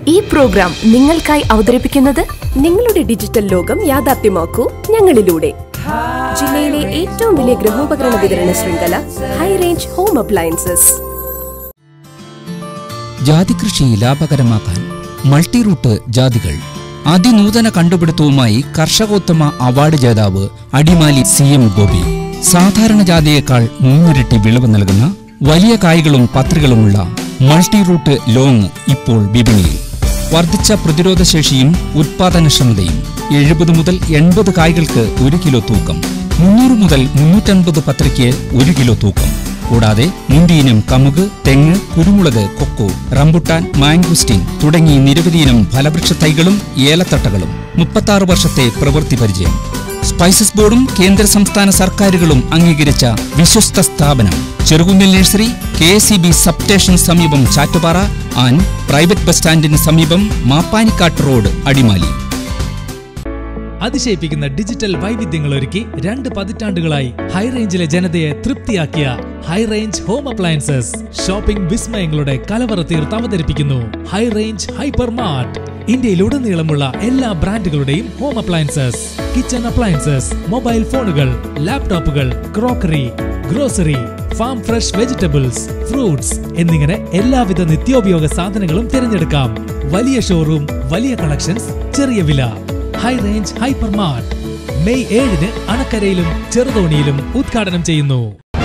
ഈ പ്രോഗ്രാം നിങ്ങൾക്കായി അവതരിപ്പിക്കുന്നത് നിങ്ങളുടെ ഡിജിറ്റൽ ലോകം യാഥാർത്ഥ്യമാക്കൂ ഞങ്ങളിലൂടെ ജില്ലയിലെ ഏറ്റവും വലിയ ഗൃഹോപകരണ വിതരണ ശൃംഖല ഹൈ റേഞ്ച് ഹോം അപ്ലയൻസസ് ജാതികൃഷി ലാഭകരമാക്കാൻ മൾട്ടി റൂട്ട് ജാതികൾ അതിനൂതന കണ്ടുപിടുത്തവുമായി കർഷകോത്തമ അവാർഡ് ജേതാവ് അടിമാലി സി എം ഗോപി സാധാരണ ജാതിയേക്കാൾ മൂന്നിരട്ടി വിളവ് നൽകുന്ന വലിയ കായ്കളും പത്രികളുമുള്ള മൾട്ടി റൂട്ട് ലോങ് ഇപ്പോൾ വിപണിയിൽ വർദ്ധിച്ച പ്രതിരോധശേഷിയും ഉത്പാദനക്ഷമതയും എഴുപത് മുതൽ എൺപത് കായ്കൾക്ക് ഒരു കിലോ തൂക്കം മുന്നൂറ് മുതൽ മുന്നൂറ്റൻപത് പത്രിക്ക് ഒരു കിലോ തൂക്കം കൂടാതെ മുന്തിയിനം കമുക് തെങ്ങ് കുരുമുളക് കൊക്കോ റംബുട്ടാൻ മാംഗുസ്റ്റിൻ തുടങ്ങി നിരവധി ഇനം ഫലവൃക്ഷ തൈകളും ഏലത്തട്ടകളും മുപ്പത്താറ് വർഷത്തെ പ്രവൃത്തി പരിചയം സ്പൈസസ് ബോർഡും കേന്ദ്ര സംസ്ഥാന സർക്കാരുകളും അംഗീകരിച്ച വിശ്വസ്ത സ്ഥാപനം ചെറുകുന്നിൽ nursery K S B substation സമീപം ചാറ്റുപാറ ആൻഡ് പ്രൈവറ്റ് ബസ് സ്റ്റാൻഡിന് സമീപം മാപ്പാനിക്കാട്ട് റോഡ് അടിമാലി അതിശയിപ്പിക്കുന്ന ഡിജിറ്റൽ വൈവിധ്യങ്ങൾ ഒരുക്കി രണ്ട് പതിറ്റാണ്ടുകളായി ഹൈ റേഞ്ചിലെ ജനതയെ തൃപ്തിയാക്കിയ high range home appliances shopping വിസ്മയങ്ങളുടെ കലവറ തീർത്ത് അവതരിപ്പിക്കുന്നു ഹൈ റേഞ്ച് ഹൈപ്പർ മാർട്ട് ഇന്ത്യയിലുടനീളമുള്ള എല്ലാ ബ്രാൻഡുകളുടെയും home appliances kitchen appliances mobile ഫോണുകൾ ലാപ്ടോപ്പുകൾ crockery grocery farm fresh vegetables fruits എന്നിങ്ങനെ എല്ലാവിധ നിത്യോപയോഗ സാധനങ്ങളും തിരഞ്ഞെടുക്കാം വലിയ ഷോറൂം വലിയ കളക്ഷൻസ് ചെറിയ വില high range hyper mart May ഏഴിന് അണക്കരയിലും ചെറുതോണിയിലും ഉദ്ഘാടനം ചെയ്യുന്നു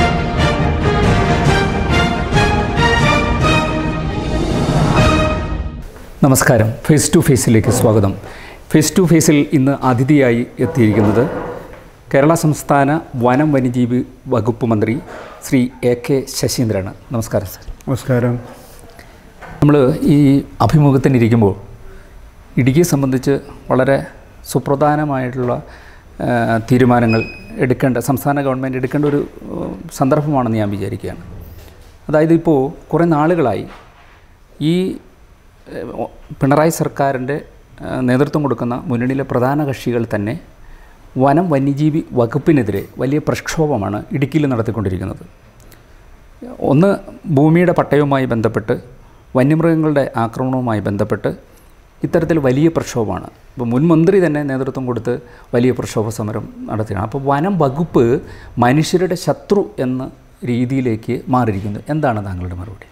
നമസ്കാരം ഫേസ് ടു ഫേസിലേക്ക് സ്വാഗതം ഫേസ് ടു ഫേസിൽ ഇന്ന് അതിഥിയായി എത്തിയിരിക്കുന്നത് കേരള സംസ്ഥാന വനം വന്യജീവി വകുപ്പ് മന്ത്രി ശ്രീ എ കെ ശശീന്ദ്രനാണ് നമസ്കാരം സർ നമസ്കാരം നമ്മൾ ഈ അഭിമുഖത്തിനിരിക്കുമ്പോൾ ഇടുക്കിയെ സംബന്ധിച്ച് വളരെ സുപ്രധാനമായിട്ടുള്ള ആ, തീരുമാനങ്ങൾ എടുക്കേണ്ട സംസ്ഥാന ഗവൺമെൻറ് എടുക്കേണ്ട ഒരു ഉം, സന്ദർഭമാണെന്ന് ഞാൻ വിചാരിക്കുകയാണ് അതായത് ഇപ്പോൾ കുറേ നാളുകളായി ഈ ഏഹ്, ഒ- പിണറായി സർക്കാരിൻ്റെ ഏഹ്, നേതൃത്വം കൊടുക്കുന്ന മുന്നണിയിലെ പ്രധാന കക്ഷികൾ തന്നെ വനം വന്യജീവി വകുപ്പിനെതിരെ വലിയ പ്രക്ഷോഭമാണ് ഇടുക്കിയിൽ നടത്തിക്കൊണ്ടിരിക്കുന്നത് ഒന്ന് ഭൂമിയുടെ പട്ടയവുമായി ബന്ധപ്പെട്ട് വന്യമൃഗങ്ങളുടെ ആക്രമണവുമായി ബന്ധപ്പെട്ട് ഇത്തരത്തിൽ വലിയ പ്രക്ഷോഭമാണ് ഇപ്പോൾ മുൻ മന്ത്രി തന്നെ നേതൃത്വം കൊടുത്ത് വലിയ പ്രക്ഷോഭ സമരം നടത്തിയാണ് അപ്പോൾ വനം വകുപ്പ് മനുഷ്യരുടെ ശത്രു എന്ന രീതിയിലേക്ക് മാറിയിരിക്കുന്നു എന്താണ് താങ്കളുടെ മറുപടി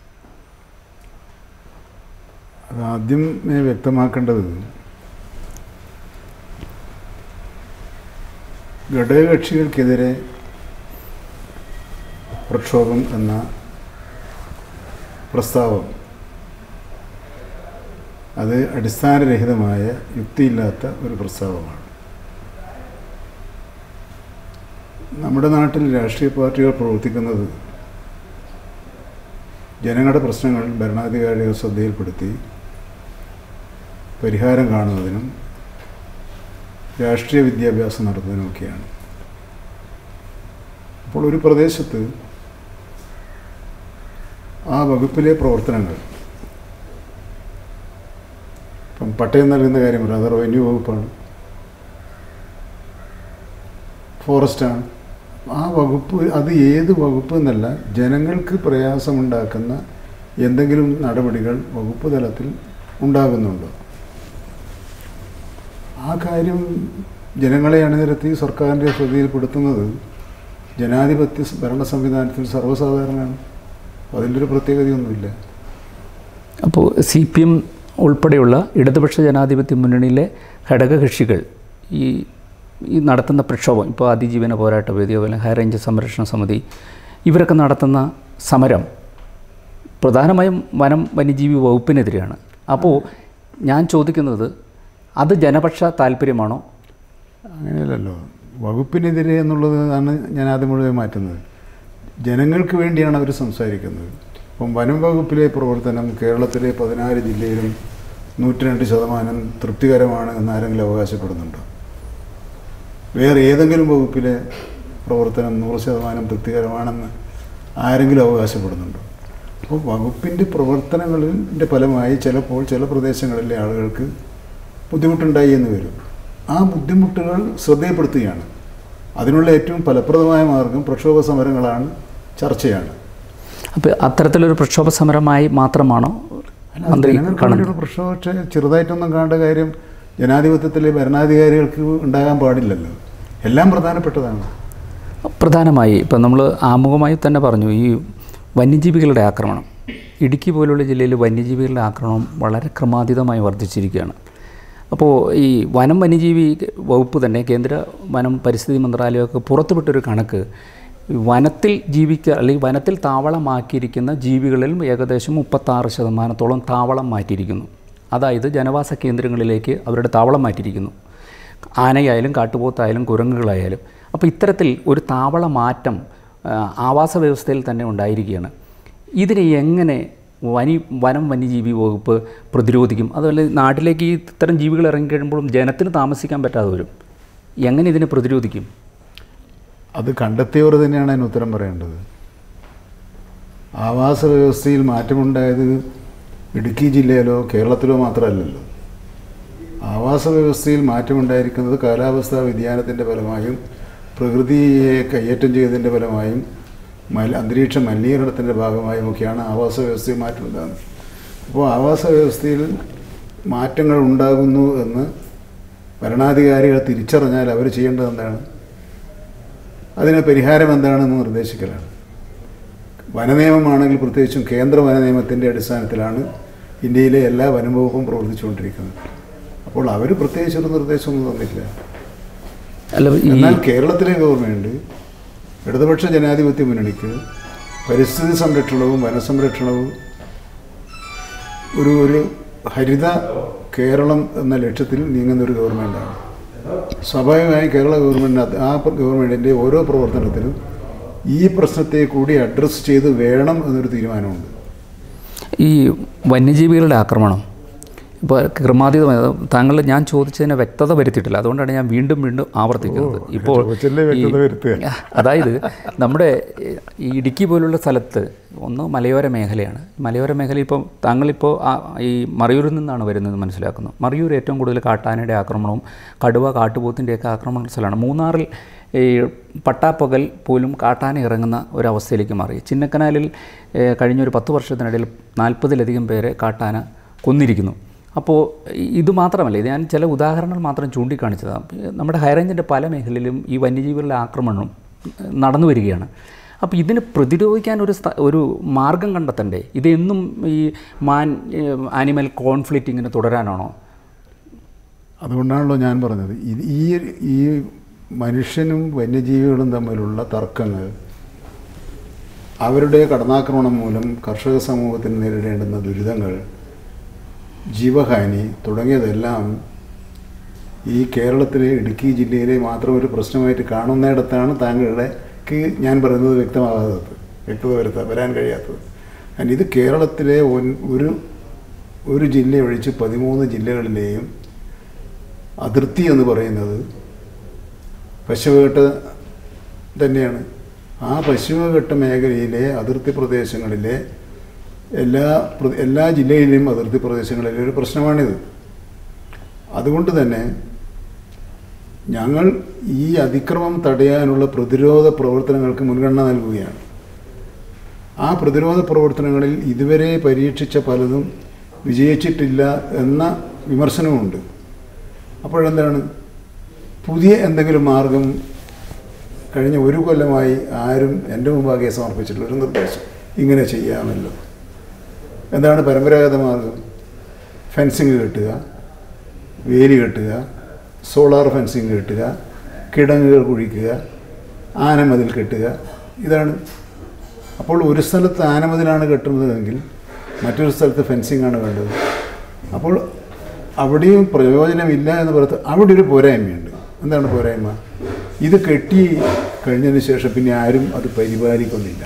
അത് ആദ്യമേ വ്യക്തമാക്കേണ്ടത് ഘടകകക്ഷികൾക്കെതിരെ പ്രക്ഷോഭം എന്ന പ്രസ്താവം അത് അടിസ്ഥാനരഹിതമായ യുക്തിയില്ലാത്ത ഒരു പ്രസ്താവമാണ് നമ്മുടെ നാട്ടിൽ രാഷ്ട്രീയ പാർട്ടികൾ പ്രവർത്തിക്കുന്നത് ജനങ്ങളുടെ പ്രശ്നങ്ങൾ ഭരണാധികാരികൾ ശ്രദ്ധയിൽപ്പെടുത്തി പരിഹാരം കാണുന്നതിനും രാഷ്ട്രീയ വിദ്യാഭ്യാസം നടത്തുന്നതിനുമൊക്കെയാണ് അപ്പോൾ ഒരു പ്രദേശത്ത് ആ വകുപ്പിലെ പ്രവർത്തനങ്ങൾ ഇപ്പം പട്ടയം നൽകുന്ന കാര്യം പറയാം അത് റവന്യൂ വകുപ്പാണ് ഫോറസ്റ്റാണ് ആ വകുപ്പ് അത് ഏത് വകുപ്പ് എന്നല്ല ജനങ്ങൾക്ക് പ്രയാസമുണ്ടാക്കുന്ന എന്തെങ്കിലും നടപടികൾ വകുപ്പ് തലത്തിൽ ഉണ്ടാകുന്നുണ്ടോ ആ കാര്യം ജനങ്ങളെ അണിനിരത്തി സർക്കാരിൻ്റെ ശ്രദ്ധയിൽപ്പെടുത്തുന്നത് ജനാധിപത്യ ഭരണ സംവിധാനത്തിൽ സർവ്വസാധാരണമാണ് അതിൻ്റെ ഒരു പ്രത്യേകതയൊന്നുമില്ല അപ്പോൾ സി പി എം ഉൾപ്പെടെയുള്ള ഇടതുപക്ഷ ജനാധിപത്യ മുന്നണിയിലെ ഘടകകക്ഷികൾ ഈ ഈ നടത്തുന്ന പ്രക്ഷോഭം ഇപ്പോൾ അതിജീവന പോരാട്ട വേദി അതുപോലെ ഹൈറേഞ്ച് സംരക്ഷണ സമിതി ഇവരൊക്കെ നടത്തുന്ന സമരം പ്രധാനമായും വനം വന്യജീവി വകുപ്പിനെതിരെയാണ് അപ്പോൾ ഞാൻ ചോദിക്കുന്നത് അത് ജനപക്ഷ താല്പര്യമാണോ അങ്ങനെയല്ലല്ലോ വകുപ്പിനെതിരെ എന്നുള്ളതാണ് ഞാൻ ആദ്യം മുഴുവൻ മാറ്റുന്നത് ജനങ്ങൾക്ക് വേണ്ടിയാണ് അവർ സംസാരിക്കുന്നത് ഇപ്പം വനം വകുപ്പിലെ പ്രവർത്തനം കേരളത്തിലെ പതിനാല് ജില്ലയിലും നൂറ്റി രണ്ട് ശതമാനം തൃപ്തികരമാണ് എന്ന് ആരെങ്കിലും അവകാശപ്പെടുന്നുണ്ടോ വേറെ ഏതെങ്കിലും വകുപ്പിലെ പ്രവർത്തനം നൂറ് ശതമാനം തൃപ്തികരമാണെന്ന് ആരെങ്കിലും അവകാശപ്പെടുന്നുണ്ടോ അപ്പോൾ വകുപ്പിൻ്റെ പ്രവർത്തനങ്ങളിൻ്റെ ഫലമായി ചിലപ്പോൾ ചില പ്രദേശങ്ങളിലെ ആളുകൾക്ക് ബുദ്ധിമുട്ടുണ്ടായി എന്ന് വരും ആ ബുദ്ധിമുട്ടുകൾ ശ്രദ്ധയപ്പെടുത്തുകയാണ് അതിനുള്ള ഏറ്റവും ഫലപ്രദമായ മാർഗം പ്രക്ഷോഭ സമരങ്ങളാണ് ചർച്ചയാണ് അപ്പോൾ അത്തരത്തിലൊരു പ്രക്ഷോഭ സമരമായി മാത്രമാണോ അല്ല, മന്ത്രി ജനങ്ങൾക്ക് കാണുന്നത് വേണ്ടിയുള്ള പ്രശ്നം പക്ഷേ ചെറുതായിട്ടൊന്നും കാണേണ്ട കാര്യം ജനാധിപത്യത്തിലെ ഭരണാധികാരികൾക്ക് ഉണ്ടാകാൻ പാടില്ലല്ലോ എല്ലാം പ്രധാനപ്പെട്ടതാണ് പ്രധാനമായി ഇപ്പം നമ്മൾ ആമുഖമായി തന്നെ പറഞ്ഞു ഈ വന്യജീവികളുടെ ആക്രമണം ഇടുക്കി പോലുള്ള ജില്ലയിൽ വന്യജീവികളുടെ ആക്രമണം വളരെ ക്രമാതീതമായി വർദ്ധിച്ചിരിക്കുകയാണ് അപ്പോൾ ഈ വനം വന്യജീവി വകുപ്പ് തന്നെ കേന്ദ്ര വനം പരിസ്ഥിതി മന്ത്രാലയമൊക്കെ പുറത്തുവിട്ടൊരു കണക്ക് ഈ വനത്തിൽ ജീവിക്കുക അല്ലെങ്കിൽ വനത്തിൽ താവളമാക്കിയിരിക്കുന്ന ജീവികളിൽ ഏകദേശം മുപ്പത്താറ് ശതമാനത്തോളം താവളം മാറ്റിയിരിക്കുന്നു അതായത് ജനവാസ കേന്ദ്രങ്ങളിലേക്ക് അവരുടെ താവളം മാറ്റിയിരിക്കുന്നു ആനയായാലും കാട്ടുപോത്തായാലും കുരങ്ങുകളായാലും അപ്പോൾ ഇത്തരത്തിൽ ഒരു താവള മാറ്റം ആ, ആവാസ വ്യവസ്ഥയിൽ തന്നെ ഉണ്ടായിരിക്കുകയാണ് ഇതിനെ എങ്ങനെ വനി വനം വന്യജീവി വകുപ്പ് പ്രതിരോധിക്കും അതുപോലെ നാട്ടിലേക്ക് ഈ ഇത്തരം ജീവികൾ ഇറങ്ങിക്കഴിയുമ്പോഴും ജനത്തിന് താമസിക്കാൻ പറ്റാതെ വരും എങ്ങനെ ഇതിനെ പ്രതിരോധിക്കും അത് കണ്ടെത്തിയവർ തന്നെയാണ് അതിന് ഉത്തരം പറയേണ്ടത് ആവാസ വ്യവസ്ഥയിൽ മാറ്റമുണ്ടായത് ഇടുക്കി ജില്ലയിലോ കേരളത്തിലോ മാത്രമല്ലല്ലോ ആവാസ വ്യവസ്ഥയിൽ മാറ്റമുണ്ടായിരിക്കുന്നത് കാലാവസ്ഥാ വ്യതിയാനത്തിൻ്റെ ഫലമായും പ്രകൃതിയെ കയ്യേറ്റം ചെയ്തതിൻ്റെ ഫലമായും മൽ അന്തരീക്ഷ മലിനീകരണത്തിൻ്റെ ഭാഗമായും ഒക്കെയാണ് ആവാസ വ്യവസ്ഥയിൽ മാറ്റമുണ്ടാകുന്നത് അപ്പോൾ ആവാസ വ്യവസ്ഥയിൽ മാറ്റങ്ങൾ ഉണ്ടാകുന്നു എന്ന് ഭരണാധികാരികൾ തിരിച്ചറിഞ്ഞാൽ അവർ ചെയ്യേണ്ടത് എന്താണ് അതിന് പരിഹാരം എന്താണെന്ന് നിർദ്ദേശിക്കലാണ് വനനിയമമാണെങ്കിൽ പ്രത്യേകിച്ചും കേന്ദ്ര വനനിയമത്തിൻ്റെ അടിസ്ഥാനത്തിലാണ് ഇന്ത്യയിലെ എല്ലാ വനംവകുപ്പും പ്രവർത്തിച്ചുകൊണ്ടിരിക്കുന്നത് അപ്പോൾ അവർ പ്രത്യേകിച്ചൊരു നിർദ്ദേശമൊന്നും തന്നിട്ടില്ല അല്ല ഈ എന്നാൽ കേരളത്തിലെ ഗവൺമെൻറ് ഇടതുപക്ഷ ജനാധിപത്യ മുന്നണിക്ക് പരിസ്ഥിതി സംരക്ഷണവും വനസംരക്ഷണവും ഒരു ഒരു ഹരിത കേരളം എന്ന ലക്ഷ്യത്തിൽ നീങ്ങുന്ന ഒരു ഗവൺമെൻറ്റാണ് സ്വാഭാവികമായും കേരള ഗവൺമെൻറ് അത് ആ ഗവൺമെൻറ്റിൻ്റെ ഓരോ പ്രവർത്തനത്തിലും ഈ പ്രശ്നത്തെ കൂടി അഡ്രസ്സ് ചെയ്ത് വേണം എന്നൊരു തീരുമാനമുണ്ട് ഈ വന്യജീവികളുടെ ആക്രമണം ഇപ്പോൾ ക്രമാതീതമായ താങ്കൾ ഞാൻ ചോദിച്ചതിനെ വ്യക്തത വരുത്തിയിട്ടില്ല അതുകൊണ്ടാണ് ഞാൻ വീണ്ടും വീണ്ടും ആവർത്തിക്കുന്നത് ഇപ്പോൾ ചോദിച്ചല്ലേ വ്യക്തത ഈ- വരുത്തുക. അതായത് നമ്മുടെ ഈ ഇടുക്കി പോലുള്ള സ്ഥലത്ത് ഒന്ന് മലയോര മേഖലയാണ് മലയോര മേഖല ഇപ്പോൾ താങ്കളിപ്പോൾ ആ- ഈ മറയൂരിൽ നിന്നാണ് വരുന്നത് മനസ്സിലാക്കുന്നു മറയൂർ ഏറ്റവും കൂടുതൽ കാട്ടാനയുടെ ആക്രമണവും കടുവ കാട്ടുപോത്തിൻ്റെയൊക്കെ ആക്രമണ സ്ഥലമാണ് മൂന്നാറിൽ ഈ പട്ടാപ്പകൽ പോലും കാട്ടാന ഇറങ്ങുന്ന ഒരവസ്ഥയിലേക്ക് മാറി ചിന്നക്കനാലിൽ ഏഹ്, കഴിഞ്ഞൊരു പത്ത് വർഷത്തിനിടയിൽ നാൽപ്പതിലധികം പേരെ കാട്ടാന കൊന്നിരിക്കുന്നു അപ്പോൾ ഇത് മാത്രമല്ല ഇത് ഞാൻ ചില ഉദാഹരണങ്ങൾ മാത്രം ചൂണ്ടിക്കാണിച്ചതാണ് നമ്മുടെ ഹൈറേഞ്ചിൻ്റെ പല മേഖലയിലും ഈ വന്യജീവികളുടെ ആക്രമണം നടന്നു വരികയാണ് അപ്പോൾ ഇതിന് പ്രതിരോധിക്കാൻ ഒരു സ്ഥ- ഒരു മാർഗം കണ്ടെത്തണ്ടേ ഇതെന്നും ഈ മാൻ ആനിമൽ കോൺഫ്ലിക്റ്റ് ഇങ്ങനെ തുടരാനാണോ അതുകൊണ്ടാണല്ലോ ഞാൻ പറഞ്ഞത് ഇത് ഈ ഈ മനുഷ്യനും വന്യജീവികളും തമ്മിലുള്ള തർക്കങ്ങൾ അവരുടെ കടന്നാക്രമണം മൂലം കർഷക സമൂഹത്തിന് നേരിടേണ്ടുന്ന ദുരിതങ്ങൾ ജീവഹാനി തുടങ്ങിയതെല്ലാം ഈ കേരളത്തിലെ ഇടുക്കി ജില്ലയിലെ മാത്രം ഒരു പ്രശ്നമായിട്ട് കാണുന്നിടത്താണ് താങ്കളുടെ ഞാൻ പറയുന്നത് വ്യക്തമാകാത്തത് വ്യക്തത വരുത്താൻ വരാൻ കഴിയാത്തത് കാരണം ഇത് കേരളത്തിലെ ഒൻ- ഒരു ഒരു ജില്ല ഒഴിച്ച് പതിമൂന്ന് ജില്ലകളിലെയും അതിർത്തി എന്ന് പറയുന്നത് പശ്ചിമഘട്ട തന്നെയാണ് ആ പശ്ചിമഘട്ട മേഖലയിലെ അതിർത്തി പ്രദേശങ്ങളിലെ എല്ലാ പ്ര- എല്ലാ ജില്ലയിലെയും അതിർത്തി പ്രദേശങ്ങളിലെ ഒരു പ്രശ്നമാണിത് അതുകൊണ്ട് തന്നെ ഞങ്ങൾ ഈ അതിക്രമം തടയാനുള്ള പ്രതിരോധ പ്രവർത്തനങ്ങൾക്ക് മുൻഗണന നൽകുകയാണ് ആ പ്രതിരോധ പ്രവർത്തനങ്ങളിൽ ഇതുവരെ പരീക്ഷിച്ച പലതും വിജയിച്ചിട്ടില്ല എന്ന വിമർശനവുമുണ്ട് അപ്പോഴെന്താണ് പുതിയ എന്തെങ്കിലും മാർഗം കഴിഞ്ഞ ഒരു കൊല്ലമായി ആരും എൻ്റെ മുമ്പാകെ സമർപ്പിച്ചിട്ടുള്ള ഒരു നിർദ്ദേശം ഇങ്ങനെ ചെയ്യാമല്ലോ എന്താണ് പരമ്പരാഗത മാർഗം ഫെൻസിങ് കെട്ടുക വേലി കെട്ടുക സോളാർ ഫെൻസിങ് കെട്ടുക കിടങ്ങുകൾ കുഴിക്കുക ആനമതിൽ കെട്ടുക ഇതാണ് അപ്പോൾ ഒരു സ്ഥലത്ത് ആനമതിലാണ് കെട്ടുന്നതെങ്കിൽ മറ്റൊരു സ്ഥലത്ത് ഫെൻസിങ് ആണ് വേണ്ടത് അപ്പോൾ അവിടെയും പ്രയോജനമില്ല എന്ന് പറഞ്ഞത് അവിടെ ഒരു പോരായ്മയുണ്ട് എന്താണ് പോരായ്മ ഇത് കെട്ടി കഴിഞ്ഞതിന് ശേഷം പിന്നെ ആരും അത് പരിപാലിക്കുന്നില്ല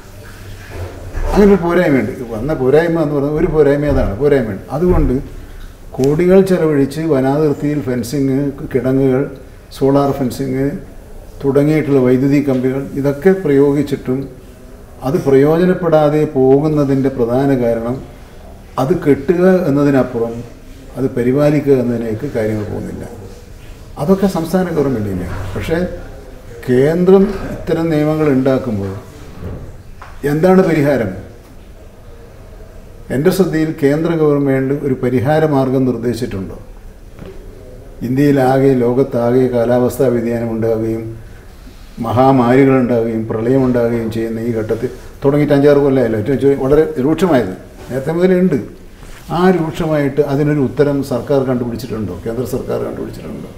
അങ്ങനെ ഒരു പോരായ്മയുണ്ട് വന്ന പോരായ്മ എന്ന് പറയുന്നത് ഒരു പോരായ്മ അതാണ് പോരായ്മയുണ്ട് അതുകൊണ്ട് കോടികൾ ചെലവഴിച്ച് വനാതിർത്തിയിൽ ഫെൻസിങ് കിടങ്ങുകൾ സോളാർ ഫെൻസിങ് തുടങ്ങിയിട്ടുള്ള വൈദ്യുതി കമ്പികൾ ഇതൊക്കെ പ്രയോഗിച്ചിട്ടും അത് പ്രയോജനപ്പെടാതെ പോകുന്നതിൻ്റെ പ്രധാന കാരണം അത് കെട്ടുക എന്നതിനപ്പുറം അത് പരിപാലിക്കുക എന്നതിലേക്ക് കാര്യങ്ങൾ പോകുന്നില്ല അതൊക്കെ സംസ്ഥാന ഗവൺമെൻറ്റിൻ്റെ പക്ഷേ കേന്ദ്രം ഇത്തരം നിയമങ്ങൾ ഉണ്ടാക്കുമ്പോൾ എന്താണ് പരിഹാരം എൻ്റെ ശ്രദ്ധയിൽ കേന്ദ്ര ഗവൺമെൻറ് ഒരു പരിഹാര മാർഗം നിർദ്ദേശിച്ചിട്ടുണ്ടോ ഇന്ത്യയിലാകെ ലോകത്താകെ കാലാവസ്ഥാ വ്യതിയാനം ഉണ്ടാവുകയും മഹാമാരികൾ ഉണ്ടാവുകയും പ്രളയം ഉണ്ടാവുകയും ചെയ്യുന്ന ഈ ഘട്ടത്തിൽ തുടങ്ങിയിട്ട് അഞ്ചാറ് കൊല്ലമായല്ലോ ഏറ്റവും ചെ- വളരെ രൂക്ഷമായത് നേരത്തെ മുതലേ ഉണ്ട് ആ രൂക്ഷമായിട്ട് അതിനൊരു ഉത്തരം സർക്കാർ കണ്ടുപിടിച്ചിട്ടുണ്ടോ കേന്ദ്ര സർക്കാർ കണ്ടുപിടിച്ചിട്ടുണ്ടോ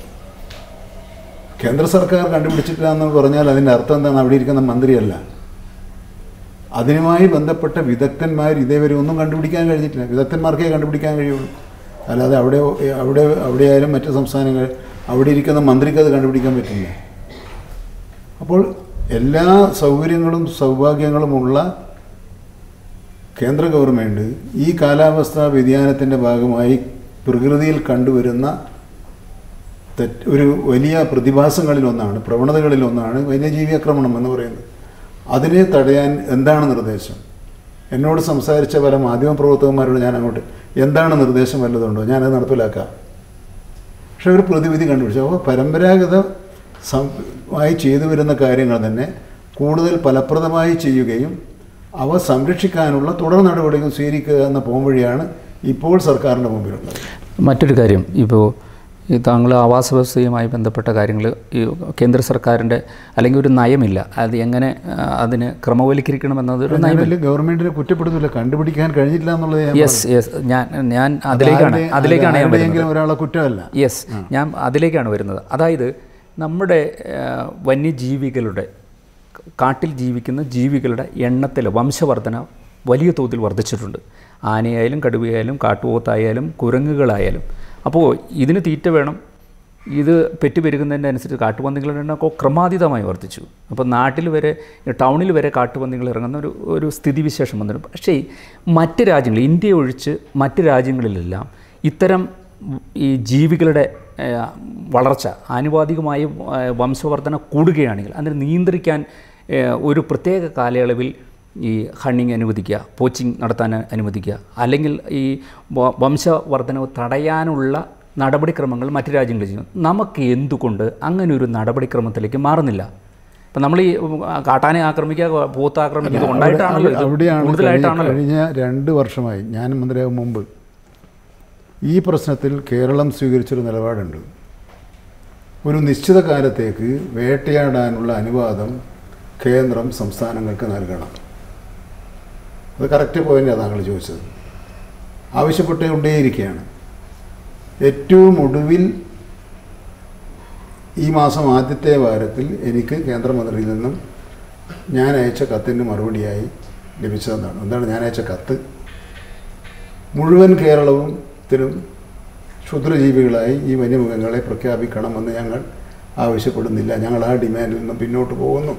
കേന്ദ്ര സർക്കാർ കണ്ടുപിടിച്ചിട്ടില്ല എന്ന് പറഞ്ഞാൽ അതിൻ്റെ അർത്ഥം എന്താണ് അവിടെ ഇരിക്കുന്ന മന്ത്രിയല്ല അതിനുമായി ബന്ധപ്പെട്ട വിദഗ്ധന്മാർ ഇതേവരെ ഒന്നും കണ്ടുപിടിക്കാൻ കഴിഞ്ഞിട്ടില്ല വിദഗ്ധന്മാർക്കേ കണ്ടുപിടിക്കാൻ കഴിയുള്ളൂ അല്ലാതെ അവിടെ അവിടെ അവിടെയായാലും മറ്റ് സംസ്ഥാനങ്ങൾ അവിടെ ഇരിക്കുന്ന മന്ത്രിക്ക് അത് കണ്ടുപിടിക്കാൻ പറ്റില്ല അപ്പോൾ എല്ലാ സൗകര്യങ്ങളും സൗഭാഗ്യങ്ങളുമുള്ള കേന്ദ്ര ഗവൺമെൻറ് ഈ കാലാവസ്ഥാ വ്യതിയാനത്തിൻ്റെ ഭാഗമായി പ്രകൃതിയിൽ കണ്ടുവരുന്ന തെറ്റ് ഒരു വലിയ പ്രതിഭാസങ്ങളിലൊന്നാണ് പ്രവണതകളിലൊന്നാണ് വന്യജീവി ആക്രമണം എന്ന് പറയുന്നത് അതിനെ തടയാൻ എന്താണ് നിർദ്ദേശം എന്നോട് സംസാരിച്ച പല മാധ്യമപ്രവർത്തകന്മാരോട് ഞാൻ അങ്ങോട്ട് എന്താണ് നിർദ്ദേശം വല്ലതുണ്ടോ ഞാനത് നടപ്പിലാക്കാം പക്ഷെ ഒരു പ്രതിവിധി കണ്ടുപിടിച്ചു അപ്പോൾ പരമ്പരാഗത സം- മായി ചെയ്തു വരുന്ന കാര്യങ്ങൾ തന്നെ കൂടുതൽ ഫലപ്രദമായി ചെയ്യുകയും അവ സംരക്ഷിക്കാനുള്ള തുടർ നടപടികൾ സ്വീകരിക്കുക എന്ന പോംവഴിയാണ് ഇപ്പോൾ സർക്കാരിൻ്റെ മുമ്പിലുള്ളത് മറ്റൊരു കാര്യം ഇപ്പോൾ ഈ താങ്കൾ ആവാസ വ്യവസ്ഥയുമായി ബന്ധപ്പെട്ട കാര്യങ്ങൾ ഈ കേന്ദ്ര സർക്കാരിൻ്റെ അല്ലെങ്കിൽ ഒരു നയമില്ല അത് എങ്ങനെ ആ, അതിന് ക്രമവൽക്കരിക്കണം എന്നതൊരു നയമില്ല ഞാനതിൽ ഗവൺമെന്റിനെ കുറ്റപ്പെടുത്തില്ല കണ്ടുപിടിക്കാൻ കഴിഞ്ഞിട്ടില്ല എന്നുള്ളത് ഞാൻ യെസ് യെസ് ഞാൻ ഞാൻ അതിലേക്കാണ് ആരുടെ- അതിലേക്കാണ് ഞാൻ വരുന്നത് ആരുടെയെങ്കിലും ഒരാളെ കുറ്റമല്ല യെസ് ഞാൻ അതിലേക്കാണ് വരുന്നത് അതായത് നമ്മുടെ ആ, വന്യജീവികളുടെ കാട്ടിൽ ജീവിക്കുന്ന ജീവികളുടെ എണ്ണത്തിൽ വംശവർധന വലിയ തോതിൽ വർദ്ധിച്ചിട്ടുണ്ട് ആനയായാലും കടുവയായാലും കാട്ടുപോത്തായാലും കുരങ്ങുകളായാലും അപ്പോൾ ഇതിന് തീറ്റ വേണം ഇത് പെറ്റുപെരുകുന്നതിൻ്റെ അനുസരിച്ച് കാട്ടുപന്നികളുടെ എണ്ണമൊക്കെ ക്രമാതീതമായി വർദ്ധിച്ചു അപ്പോൾ നാട്ടിൽ വരെ ടൗണിൽ വരെ കാട്ടുപന്നികൾ ഇറങ്ങുന്ന ഒരു ഒരു സ്ഥിതിവിശേഷം വന്നിട്ടുണ്ട് പക്ഷേ മറ്റ് രാജ്യങ്ങൾ ഇന്ത്യ ഒഴിച്ച് മറ്റ് രാജ്യങ്ങളിലെല്ലാം ഇത്തരം ഈ ജീവികളുടെ ഏഹ്, വളർച്ച ആനുപാതികമായി ഏഹ്, വംശവർധന കൂടുകയാണെങ്കിൽ അതിനെ നിയന്ത്രിക്കാൻ ഏഹ്, ഒരു പ്രത്യേക കാലയളവിൽ ഈ ഹണ്ണിങ് അനുവദിക്കുക പോച്ചിങ് നടത്താൻ അനുവദിക്കുക അല്ലെങ്കിൽ ഈ വ- വംശവർധനവ് തടയാനുള്ള നടപടിക്രമങ്ങൾ മറ്റു രാജ്യങ്ങളിൽ ചെയ്യും നമുക്ക് എന്തുകൊണ്ട് അങ്ങനെ ഒരു നടപടിക്രമത്തിലേക്ക് മാറുന്നില്ല ഇപ്പം നമ്മൾ ഈ ഉം, കാട്ടാനെ ആക്രമിക്കുക പോത്ത് ആക്രമിക്കുക ഇത് ഉണ്ടായിട്ടാണല്ലോ ഇത് അവിടെയാണ് കഴിഞ്ഞ- കൂടുതലായിട്ടാണല്ലോ കഴിഞ്ഞ രണ്ട് വർഷമായി ഞാൻ മന്ത്രിയാകും മുമ്പ് ഈ പ്രശ്നത്തിൽ കേരളം സ്വീകരിച്ചൊരു നിലപാടുണ്ട് ഒരു നിശ്ചിത കാലത്തേക്ക് വേട്ടയാടാനുള്ള അനുവാദം കേന്ദ്രം സംസ്ഥാനങ്ങൾക്ക് നൽകണം അത് കറക്റ്റ് പോയിൻ്റാണ് താങ്കൾ ചോദിച്ചത് ആവശ്യപ്പെട്ടുകൊണ്ടേയിരിക്കുകയാണ് ഏറ്റവും ഒടുവിൽ ഈ മാസം ആദ്യത്തെ വാരത്തിൽ എനിക്ക് കേന്ദ്രമന്ത്രിയിൽ നിന്നും ഞാൻ അയച്ച കത്തിന് മറുപടിയായി ലഭിച്ചതെന്നാണ് എന്താണ് ഞാൻ അയച്ച കത്ത് മുഴുവൻ കേരളവും ത്തിലും ക്ഷുദ്രജീവികളായി ഈ വന്യമൃഗങ്ങളെ പ്രഖ്യാപിക്കണമെന്ന് ഞങ്ങൾ ആവശ്യപ്പെടുന്നില്ല ഞങ്ങൾ ആ ഡിമാൻഡിൽ നിന്ന് പിന്നോട്ട് പോകുന്നു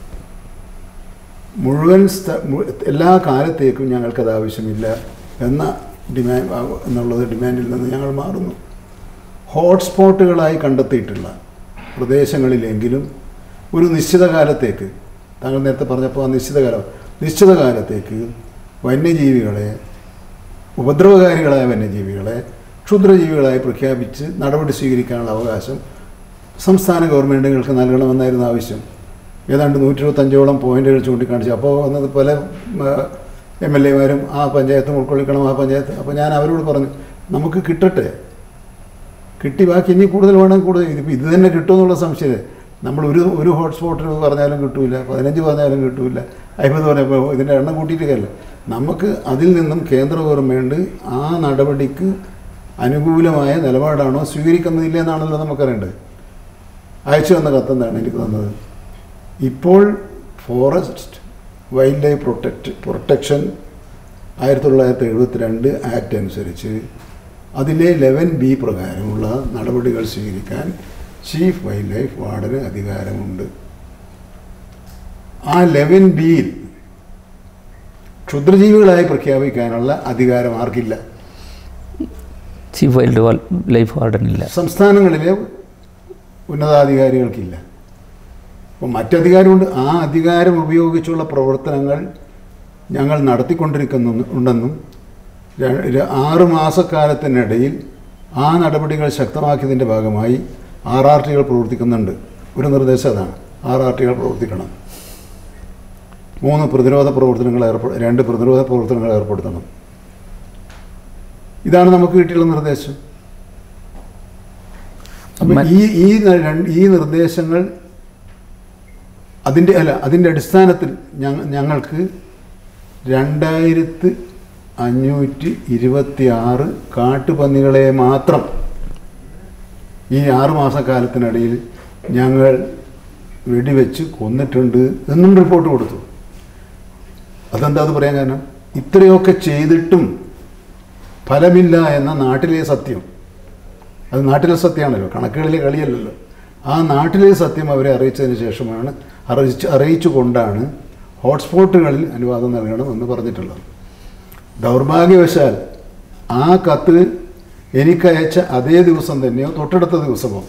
മുഴുവൻ സ്ഥ മു- എല്ലാ കാലത്തേക്കും ഞങ്ങൾക്കത് ആവശ്യമില്ല എന്ന ഡിമാൻഡ് എന്നുള്ളത് ഡിമാൻഡിൽ നിന്ന് ഞങ്ങൾ മാറുന്നു ഹോട്ട്സ്പോട്ടുകളായി കണ്ടെത്തിയിട്ടുള്ള പ്രദേശങ്ങളിലെങ്കിലും ഒരു നിശ്ചിത കാലത്തേക്ക് താങ്കൾ നേരത്തെ പറഞ്ഞപ്പോൾ ആ നിശ്ചിത കാലം നിശ്ചിത കാലത്തേക്ക് വന്യജീവികളെ ഉപദ്രവകാരികളായ വന്യജീവികളെ ക്ഷുദ്രജീവികളായി പ്രഖ്യാപിച്ച് നടപടി സ്വീകരിക്കാനുള്ള അവകാശം സംസ്ഥാന ഗവൺമെൻറ്റുകൾക്ക് നൽകണമെന്നായിരുന്നു ആവശ്യം ഏതാണ്ട് നൂറ്റി ഇരുപത്തഞ്ചോളം പോയിന്റുകൾ ചൂണ്ടിക്കാണിച്ചു അപ്പോൾ വന്നത് പല എം എൽ എമാരും ആ പഞ്ചായത്തും ഉൾക്കൊള്ളിക്കണം ആ പഞ്ചായത്ത് അപ്പോൾ ഞാൻ അവരോട് പറഞ്ഞു നമുക്ക് കിട്ടട്ടെ കിട്ടി ബാക്കി ഇനി കൂടുതൽ വേണമെങ്കിൽ കൂടുതൽ ഇതിപ്പോൾ ഇത് തന്നെ കിട്ടുമെന്നുള്ള സംശയം നമ്മൾ ഒരു ഒരു ഹോട്ട്സ്പോട്ടിന് പറഞ്ഞാലും കിട്ടൂല പതിനഞ്ച് പറഞ്ഞാലും കിട്ടൂല അമ്പത് പറഞ്ഞപ്പോൾ ഇതിൻ്റെ എണ്ണം കൂട്ടിയിട്ടല്ല നമുക്ക് അതിൽ നിന്നും കേന്ദ്ര ഗവൺമെൻറ് ആ നടപടിക്ക് അനുകൂലമായ നിലപാടാണോ സ്വീകരിക്കുന്നില്ല എന്നാണല്ലോ നമുക്കറിയേണ്ടത് അയച്ചു തന്ന കത്തെന്താണ് എനിക്ക് തന്നത് ഇപ്പോൾ forest wildlife protect protection ആയിരത്തി തൊള്ളായിരത്തി എഴുപത്തിരണ്ട് ആക്ട് അനുസരിച്ച് അതിലെ ലെവൻ ബി പ്രകാരമുള്ള നടപടികൾ സ്വീകരിക്കാൻ ചീഫ് വൈൽഡ് ലൈഫ് വാർഡന് അധികാരമുണ്ട് ആ ലെവൻ ബിയിൽ ക്ഷുദ്രജീവികളായി പ്രഖ്യാപിക്കാനുള്ള അധികാരം ആർക്കില്ല ചീഫ് വൈൽഡ് ലൈഫ് വാർഡനില്ല സംസ്ഥാനങ്ങളിലെ ഉന്നതാധികാരികൾക്കില്ല അപ്പോൾ മറ്റധികാരമുണ്ട് ആ അധികാരം ഉപയോഗിച്ചുള്ള പ്രവർത്തനങ്ങൾ ഞങ്ങൾ നടത്തിക്കൊണ്ടിരിക്കുന്നു ഉണ്ടെന്നും ര- ര- ആറ് മാസക്കാലത്തിനിടയിൽ ആ നടപടികൾ ശക്തമാക്കിയതിൻ്റെ ഭാഗമായി ആർ ആർ ടികൾ പ്രവർത്തിക്കുന്നുണ്ട് ഒരു നിർദ്ദേശം അതാണ് ആർ ആർ ടികൾ പ്രവർത്തിക്കണം മൂന്ന് പ്രതിരോധ പ്രവർത്തനങ്ങൾ ഏർപ്പെ രണ്ട് പ്രതിരോധ പ്രവർത്തനങ്ങൾ ഏർപ്പെടുത്തണം ഇതാണ് നമുക്ക് കിട്ടിയുള്ള നിർദ്ദേശം അപ്പം മ- ഈ ഈ ന- രണ്ട് ഈ നിർദ്ദേശങ്ങൾ അതിൻ്റെ അല്ല അതിൻ്റെ അടിസ്ഥാനത്തിൽ ഞങ്ങ ഞങ്ങൾക്ക് രണ്ടായിരത്തി അഞ്ഞൂറ്റി ഇരുപത്തി ആറ് കാട്ടുപന്നികളെ മാത്രം ഈ ആറ് മാസക്കാലത്തിനിടയിൽ ഞങ്ങൾ വെടിവെച്ച് കൊന്നിട്ടുണ്ട് എന്നും റിപ്പോർട്ട് കൊടുത്തു അതെന്താ അത് പറയാൻ കാരണം ഇത്രയൊക്കെ ചെയ്തിട്ടും ഫലമില്ല എന്ന നാട്ടിലെ സത്യം അത് നാട്ടിലെ സത്യമാണല്ലോ കണക്കുകളിലെ കളിയല്ലല്ലോ ആ നാട്ടിലെ സത്യം അവരെ അറിയിച്ചതിന് ശേഷമാണ് അറിയിച്ച് അറിയിച്ചുകൊണ്ടാണ് ഹോട്ട്സ്പോട്ടുകളിൽ അനുവാദം നൽകണം എന്ന് പറഞ്ഞിട്ടുള്ളത് ദൗർഭാഗ്യവശാൽ ആ കത്ത് എനിക്കയച്ച അതേ ദിവസം തന്നെയോ തൊട്ടടുത്ത ദിവസമോ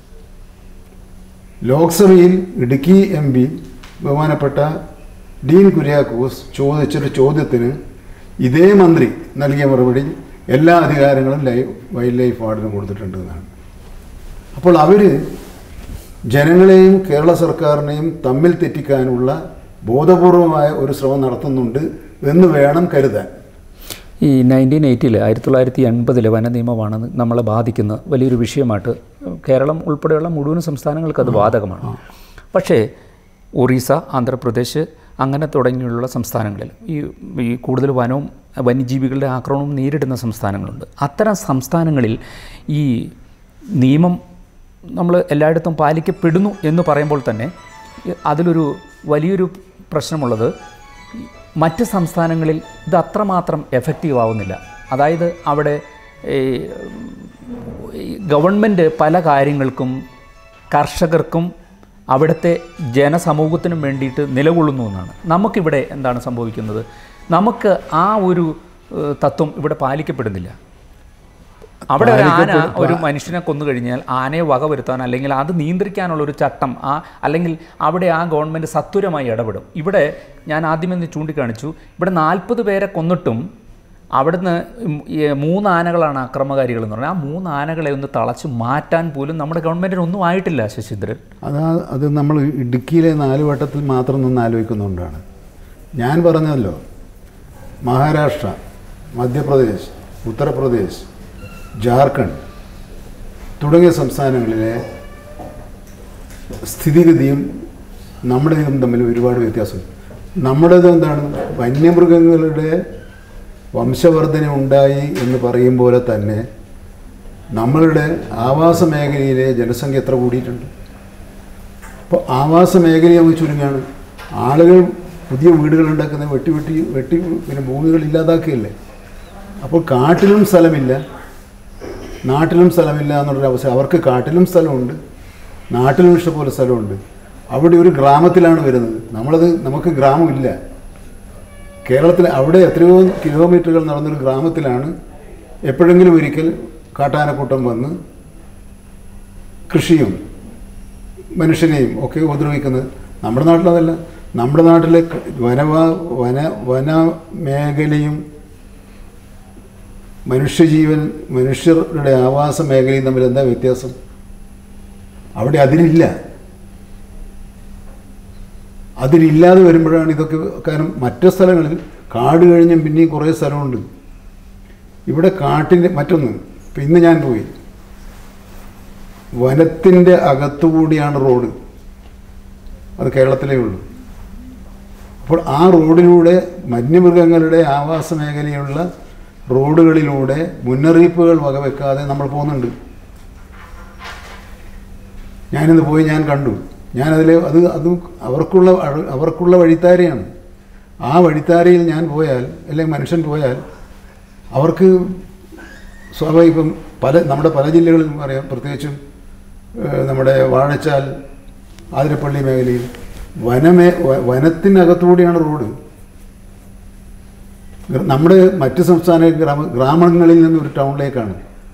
ലോക്സഭയിൽ ഇടുക്കി എം പി ബഹുമാനപ്പെട്ട ഡീൻ കുര്യാക്കോസ് ചോദിച്ചൊരു ചോദ്യത്തിന് ഇതേ മന്ത്രി നൽകിയ മറുപടി എല്ലാ അധികാരങ്ങളും ലൈഫ് വൈൽഡ് ലൈഫ് വാർഡിന് കൊടുത്തിട്ടുണ്ട് എന്നാണ് അപ്പോൾ അവർ ജനങ്ങളെയും കേരള സർക്കാരിനെയും തമ്മിൽ തെറ്റിക്കാനുള്ള ബോധപൂർവമായ ഒരു ശ്രമം നടത്തുന്നുണ്ട് എന്ന് വേണം കരുതാൻ ഈ നയൻറ്റീൻ എയ്റ്റിൽ ആയിരത്തി തൊള്ളായിരത്തി എൺപതിലെ വന നിയമമാണ് നമ്മളെ ബാധിക്കുന്ന വലിയൊരു വിഷയമായിട്ട് കേരളം ഉൾപ്പെടെയുള്ള മുഴുവൻ സംസ്ഥാനങ്ങൾക്ക് അത് ബാധകമാണ് പക്ഷേ ഒറീസ ആന്ധ്രാപ്രദേശ് അങ്ങനെ തുടങ്ങിയുള്ള സംസ്ഥാനങ്ങളിൽ ഈ ഈ കൂടുതൽ വനവും വന്യജീവികളുടെ ആക്രമണവും നേരിടുന്ന സംസ്ഥാനങ്ങളുണ്ട് അത്തരം സംസ്ഥാനങ്ങളിൽ ഈ നിയമം നമ്മൾ എല്ലായിടത്തും പാലിക്കപ്പെടുന്നു എന്ന് പറയുമ്പോൾ തന്നെ ഈ അതിലൊരു വലിയൊരു പ്രശ്നമുള്ളത് മറ്റ് സംസ്ഥാനങ്ങളിൽ ഇത് അത്രമാത്രം എഫക്റ്റീവ് ആവുന്നില്ല അതായത് അവിടെ ഈ, ഈ ഗവൺമെൻറ് പല കാര്യങ്ങൾക്കും കർഷകർക്കും അവിടുത്തെ ജനസമൂഹത്തിനും വേണ്ടിയിട്ട് നിലകൊള്ളുന്നു എന്നാണ് നമുക്കിവിടെ എന്താണ് സംഭവിക്കുന്നത് നമുക്ക് ആ ഒരു ഏഹ്, തത്വം ഇവിടെ പാലിക്കപ്പെടുന്നില്ല അവിടെ ഒരു ആന ഒരു മനുഷ്യനെ കൊന്നു കഴിഞ്ഞാൽ ആനയെ വകവരുത്താൻ അല്ലെങ്കിൽ അത് നിയന്ത്രിക്കാനുള്ള ഒരു ചട്ടം ആ അല്ലെങ്കിൽ അവിടെ ആ ഗവൺമെൻറ് സത്വരമായി ഇടപെടും ഇവിടെ ഞാൻ ആദ്യമേ ഒന്ന് ചൂണ്ടിക്കാണിച്ചു ഇവിടെ നാൽപ്പത് പേരെ കൊന്നിട്ടും അവിടുന്ന് ഉം ഈ മൂന്ന് ആനകളാണ് അക്രമകാരികൾ എന്ന് പറഞ്ഞാൽ ആ മൂന്ന് ആനകളെ ഒന്ന് തളച്ച് മാറ്റാൻ പോലും നമ്മുടെ ഗവൺമെൻറ്റിന് ഒന്നും ആയിട്ടില്ല ശശീന്ദ്രൻ അതാ അത് നമ്മൾ ഇടുക്കിയിലെ നാല് വട്ടത്തിൽ മാത്രം നിന്ന് ആലോചിക്കുന്നതുകൊണ്ടാണ് ഞാൻ പറഞ്ഞല്ലോ മഹാരാഷ്ട്ര മധ്യപ്രദേശ് ഉത്തർപ്രദേശ് ജാർഖണ്ഡ് തുടങ്ങിയ സംസ്ഥാനങ്ങളിലെ സ്ഥിതിഗതിയും നമ്മുടേതും തമ്മിൽ ഒരുപാട് വ്യത്യാസമുണ്ട് നമ്മുടേത് എന്താണ് വന്യമൃഗങ്ങളുടെ വംശവർധന ഉണ്ടായി എന്ന് പറയും പോലെ തന്നെ നമ്മളുടെ ആവാസ മേഖലയിലെ ജനസംഖ്യ എത്ര കൂടിയിട്ടുണ്ട് അപ്പോൾ ആവാസ മേഖലയെ അങ്ങ് ചുരുങ്ങാണ് ആളുകൾ പുതിയ വീടുകൾ ഉണ്ടാക്കുന്നത് വെട്ടി വെട്ടി വെട്ടി പിന്നെ ഭൂമികൾ ഇല്ലാതാക്കുകയല്ലേ അപ്പോൾ കാട്ടിലും സ്ഥലമില്ല നാട്ടിലും സ്ഥലമില്ല എന്നുള്ളൊരു അവസ്ഥ അവർക്ക് കാട്ടിലും സ്ഥലമുണ്ട് നാട്ടിലും ഇഷ്ടംപോലെ സ്ഥലമുണ്ട് അവിടെ ഒരു ഗ്രാമത്തിലാണ് വരുന്നത് നമ്മളത് നമുക്ക് ഗ്രാമമില്ല കേരളത്തിൽ അവിടെ എത്രയോ കിലോമീറ്ററുകൾ നടന്നൊരു ഗ്രാമത്തിലാണ് എപ്പോഴെങ്കിലും ഒരിക്കൽ കാട്ടാനക്കൂട്ടം വന്ന് കൃഷിയും മനുഷ്യനെയും ഒക്കെ ഉപദ്രവിക്കുന്നത് നമ്മുടെ നാട്ടിലതല്ല നമ്മുടെ നാട്ടിലെ ക- വനവാ വന വന മേഖലയും മനുഷ്യജീവൻ മനുഷ്യരുടെ ആവാസ മേഖലയും തമ്മിൽ എന്താ വ്യത്യാസം അവിടെ അതിലില്ല അതിലില്ലാതെ വരുമ്പോഴാണ് ഇതൊക്കെ കാരണം മറ്റു സ്ഥലങ്ങളിൽ കാട് കഴിഞ്ഞും പിന്നെയും കുറേ സ്ഥലമുണ്ട് ഇവിടെ കാട്ടിൻ്റെ മറ്റൊന്ന് ഇപ്പം ഇന്ന് ഞാൻ പോയി വനത്തിൻ്റെ അകത്തുകൂടിയാണ് റോഡ് അത് കേരളത്തിലേ ഉള്ളൂ അപ്പോൾ ആ റോഡിലൂടെ വന്യമൃഗങ്ങളുടെ ആവാസ മേഖലയുള്ള റോഡുകളിലൂടെ മുന്നറിയിപ്പുകൾ വകവെക്കാതെ നമ്മൾ പോകുന്നുണ്ട് ഞാനിന്ന് പോയി ഞാൻ കണ്ടു ഞാനതിൽ അത് അത് അവർക്കുള്ള അഴ- അവർക്കുള്ള വഴിത്താരയാണ് ആ വഴിത്താരയിൽ ഞാൻ പോയാൽ അല്ലെങ്കിൽ മനുഷ്യൻ പോയാൽ അവർക്ക് സ്വാഭാവികം പല നമ്മുടെ പല ജില്ലകളിലും അറിയാം പ്രത്യേകിച്ചും ഏഹ്, നമ്മുടെ വാഴച്ചാൽ ആതിരപ്പള്ളി മേഖലയിൽ വനമേ വ- വനത്തിനകത്തുകൂടിയാണ് റോഡ് നമ്മുടെ മറ്റ് സംസ്ഥാന ഗ്രാമ ഗ്രാമങ്ങളിൽ നിന്ന് ഒരു ടൗണിലേക്കാണ്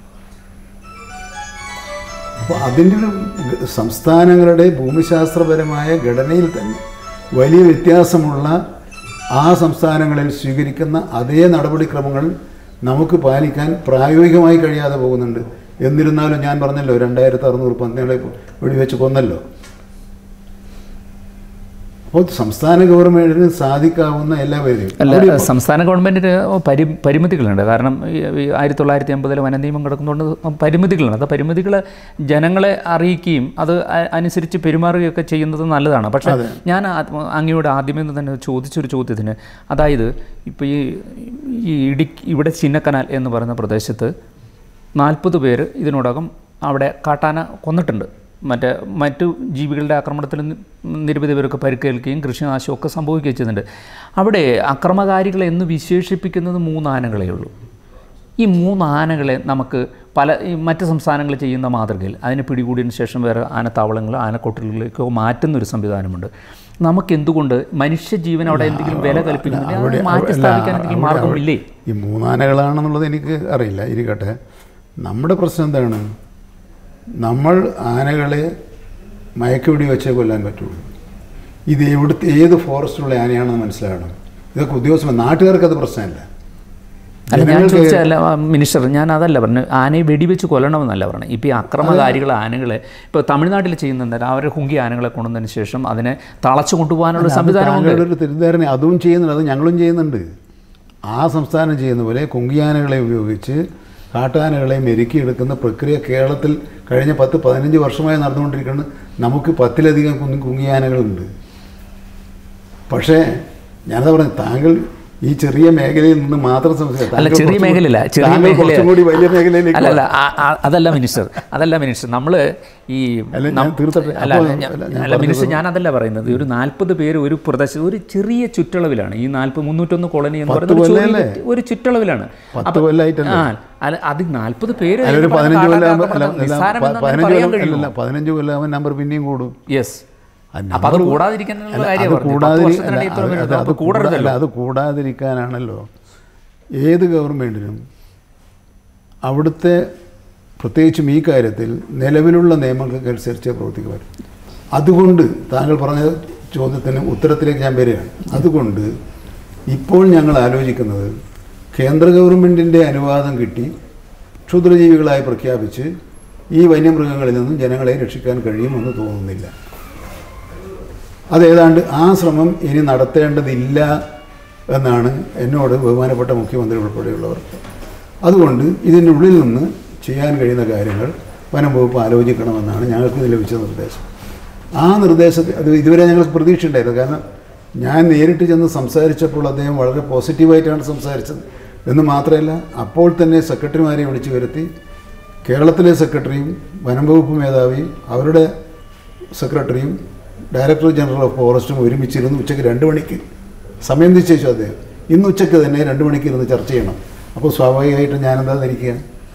അപ്പോൾ അതിൻ്റെ ഒരു ഗ- സംസ്ഥാനങ്ങളുടെ ഭൂമിശാസ്ത്രപരമായ ഘടനയിൽ തന്നെ വലിയ വ്യത്യാസമുള്ള ആ സംസ്ഥാനങ്ങളിൽ സ്വീകരിക്കുന്ന അതേ നടപടിക്രമങ്ങൾ നമുക്ക് പാലിക്കാൻ പ്രായോഗികമായി കഴിയാതെ പോകുന്നുണ്ട് എന്നിരുന്നാലും ഞാൻ പറഞ്ഞല്ലോ രണ്ടായിരത്തി അറുന്നൂറ് പന്നികളെ വെടിവെച്ച് കൊന്നല്ലോ അപ്പോൾ സംസ്ഥാന ഗവൺമെൻറ്റിന് സാധിക്കാവുന്ന എല്ലാ പരിധിയും അല്ല സംസ്ഥാന ഗവൺമെൻറ്റിന് പരി പരിമിതികളുണ്ട് കാരണം ഈ ഈ ആയിരത്തി തൊള്ളായിരത്തി എൺപതിൽ വനനിയമം കിടക്കുന്നതുകൊണ്ട് പരിമിതികളുണ്ട് അത് പരിമിതികൾ ജനങ്ങളെ അറിയിക്കുകയും അത് അ- അനുസരിച്ച് പെരുമാറുകയൊക്കെ ചെയ്യുന്നത് നല്ലതാണ് പക്ഷേ ഞാൻ ആ- അങ്ങയോട് ആദ്യമേ തന്നെ ചോദിച്ചൊരു ചോദ്യത്തിന് അതായത് ഇപ്പോൾ ഈ ഈ ഇടുക്കി ഇവിടെ ചിന്നക്കനാൽ എന്ന് പറയുന്ന പ്രദേശത്ത് നാൽപ്പത് പേര് ഇതിനോടകം അവിടെ കാട്ടാന കൊന്നിട്ടുണ്ട് മറ്റേ മറ്റു ജീവികളുടെ ആക്രമണത്തിൽ നി- നിരവധി പേർക്ക് പരിക്കേൽക്കുകയും കൃഷിനാശവും ഒക്കെ സംഭവിക്കുകയും ചെയ്യുന്നുണ്ട് അവിടെ അക്രമകാരികൾ എന്ന് വിശേഷിപ്പിക്കുന്നത് മൂന്ന് ആനകളേ ഉള്ളൂ ഈ മൂന്ന് ആനകളെ നമുക്ക് പല ഈ മറ്റ് സംസ്ഥാനങ്ങൾ ചെയ്യുന്ന മാതൃകയിൽ അതിനെ പിടികൂടിയതിന് ശേഷം വേറെ ആനത്താവളങ്ങളോ ആനക്കൊട്ടലുകളിലേക്കോ മാറ്റുന്ന ഒരു സംവിധാനമുണ്ട് നമുക്ക് എന്തുകൊണ്ട് മനുഷ്യജീവൻ അവിടെ എന്തെങ്കിലും വില കൽപ്പിക്കുന്നില്ല അത് മാറ്റി അല്ല, സ്ഥാപിക്കാൻ എന്തെങ്കിലും അവിടെ- മാർഗമില്ലേ ഈ മൂന്നാനകളാണെന്നുള്ളത് എനിക്ക് അറിയില്ല ഇരിക്കട്ടെ നമ്മുടെ പ്രശ്നം എന്താണ് നമ്മൾ ആനകളെ മയക്കുപിടി വെച്ചേ കൊല്ലാൻ പറ്റുള്ളൂ ഇത് എവിടുത്തെ ഏത് ഫോറസ്റ്റിലുള്ള ആനയാണെന്ന് മനസ്സിലാകണം ഇതൊക്കെ ഉദ്യോഗസ്ഥ നാട്ടുകാർക്ക് അത് പ്രശ്നമല്ല അല്ല ഞാൻ ജനങ്ങൾക്ക് ചോദിച്ചതല്ല ആ, മിനിസ്റ്റർ ഞാൻ അതല്ല പറഞ്ഞു ആനയെ വെടിവെച്ച് കൊല്ലണമെന്നല്ല പറഞ്ഞത് ഇപ്പോൾ ഈ അക്രമകാരികൾ ആനകളെ ഇപ്പോൾ തമിഴ്നാട്ടിൽ ചെയ്യുന്നുണ്ട് അവരെ ഹുങ്കി ആനകളെ കൊണ്ടുവന്നതിന് ശേഷം അതിനെ തളച്ചു കൊണ്ടുപോകാനുള്ള അത് സംവിധാനമുണ്ട് താങ്കളുടെ ഒരു തെറ്റിദ്ധാരണ അതും ചെയ്യുന്നുണ്ട് അത് ഞങ്ങളും ചെയ്യുന്നുണ്ട് ആ സംസ്ഥാനം ചെയ്യുന്ന പോലെ കുങ്കിയാനകളെ ഉപയോഗിച്ച് കാട്ടാനകളെ മെരുക്കിയെടുക്കുന്ന പ്രക്രിയ കേരളത്തിൽ കഴിഞ്ഞ പത്ത് പതിനഞ്ച് വർഷമായി നടന്നുകൊണ്ടിരിക്കുന്നത് നമുക്ക് പത്തിലധികം കുഞ്ഞു കുങ്കിയാനകളുണ്ട് പക്ഷേ ഞാനതാ പറഞ്ഞത് താങ്കൾ ഈ ചെറിയ മേഖലയിൽ നിന്ന് മാത്രം സംസാരിക്കുക അല്ല താങ്കൾ ചെറിയ കുറച്ചും മേഖലയില്ല കൂടി- ചെറിയ താങ്കൾ മേഖല കുറച്ചും കൂടി വലിയ മേഖലയിലേക്ക് അല്ല അല്ല ആ- ആ- അതല്ല മിനിസ്റ്റർ അതല്ല മിനിസ്റ്റർ നമ്മൾ ഈ അല്ല, ഞാൻ നം- തീർത്തട്ടെ. അല്ല അപ്പോൾ- അല്ല, ഞാൻ- അല്ല, ഞാൻ അല്ല മിനിസ്റ്റർ പറഞ്ഞത് ഞാൻ അതല്ല പറയുന്നത് ഒരു നാൽപ്പത് പേര് ഒരു പ്രദേശത്ത് ഒരു ചെറിയ ചുറ്റളവിലാണ് ഈ നാൽപ്പത് മുന്നൂറ്റൊന്ന് കോളനി എന്ന് പത്ത് പറയുന്നത് ഒരു ചെറിയ കൊല്ലമല്ലേ? ഒരു ചുറ്റളവിലാണ് പത്ത് അപ്പൊ- കൊല്ലമായിട്ടല്ലേ? ആ അല്ല അത് നാൽപ്പത് പേര് അല്ല ഒരു എന്ന് പറഞ്ഞ പതിനഞ്ച് കൊല്ലം കാട്ടാന അല്ല, ആക്രമണം അല്ല, നിസ്സാരമെന്ന് അങ്ങനെ പതിനഞ്ച് പറയാൻ കൊല്ലം കഴിയുമോ? അല്ല പതിനഞ്ച് കൊല്ലം നമ്പർ പിന്നെയും കൂടും യെസ് ആ അപ്പൊ അത് number- കൂടാതിരിക്കാനുള്ള അല്ല, കാര്യം അത് പറഞ്ഞത്. പത്ത് കൂടാതിരി- വർഷത്തിനിടെ അല്ല, ഇത്ര അത് വരുന്നത്. അത് അപ്പൊ കൂടാ- കൂടരുതല്ലോ. അല്ല, അത് കൂടാതിരിക്കാനാണല്ലോ ഏത് ഗവൺമെൻറ്റിനും അവിടുത്തെ പ്രത്യേകിച്ചും ഈ കാര്യത്തിൽ നിലവിലുള്ള നിയമങ്ങൾക്ക് അനുസരിച്ച് പ്രവർത്തിക്കാൻ പറ്റും അതുകൊണ്ട് താങ്കൾ പറഞ്ഞ ചോദ്യത്തിന് ഉത്തരത്തിലേക്ക് ഞാൻ വരികയാണ് അതുകൊണ്ട് ഇപ്പോൾ ഞങ്ങൾ ആലോചിക്കുന്നത് കേന്ദ്ര ഗവൺമെൻറ്റിൻ്റെ അനുവാദം കിട്ടി ക്ഷുദ്രജീവികളായി പ്രഖ്യാപിച്ച് ഈ വന്യമൃഗങ്ങളിൽ നിന്നും ജനങ്ങളെ രക്ഷിക്കാൻ കഴിയുമെന്ന് തോന്നുന്നില്ല അതേതാണ്ട് ആ ശ്രമം ഇനി നടത്തേണ്ടതില്ല എന്നാണ് എന്നോട് ബഹുമാനപ്പെട്ട മുഖ്യമന്ത്രി ഉൾപ്പെടെയുള്ളവർ അതുകൊണ്ട് ഇതിൻ്റെ ഉള്ളിൽ നിന്ന് ചെയ്യാൻ കഴിയുന്ന കാര്യങ്ങൾ വനം വകുപ്പ് ആലോചിക്കണമെന്നാണ് ഞങ്ങൾക്ക് ലഭിച്ച നിർദ്ദേശം ആ നിർദ്ദേശത്തിൽ അത് ഇതുവരെ ഞങ്ങൾക്ക് പ്രതീക്ഷയുണ്ടായിരുന്നു കാരണം ഞാൻ നേരിട്ട് ചെന്ന് സംസാരിച്ചപ്പോൾ അദ്ദേഹം വളരെ പോസിറ്റീവായിട്ടാണ് സംസാരിച്ചത് എന്ന് മാത്രമല്ല അപ്പോൾ തന്നെ സെക്രട്ടറിമാരെ വിളിച്ചു വരുത്തി കേരളത്തിലെ സെക്രട്ടറിയും വനം വകുപ്പ് മേധാവിയും അവരുടെ സെക്രട്ടറിയും ഡയറക്ടർ ജനറൽ ഓഫ് ഫോറസ്റ്റും ഒരുമിച്ചിരുന്ന് ഉച്ചയ്ക്ക് രണ്ട് മണിക്ക് സമയം നിശ്ചയിച്ചു അദ്ദേഹം ഇന്ന് ഉച്ചയ്ക്ക് തന്നെ രണ്ട് മണിക്ക് ഇരുന്ന് ചർച്ച ചെയ്യണം അപ്പോൾ സ്വാഭാവികമായിട്ടും ഞാനെന്താ ധരിക്കുക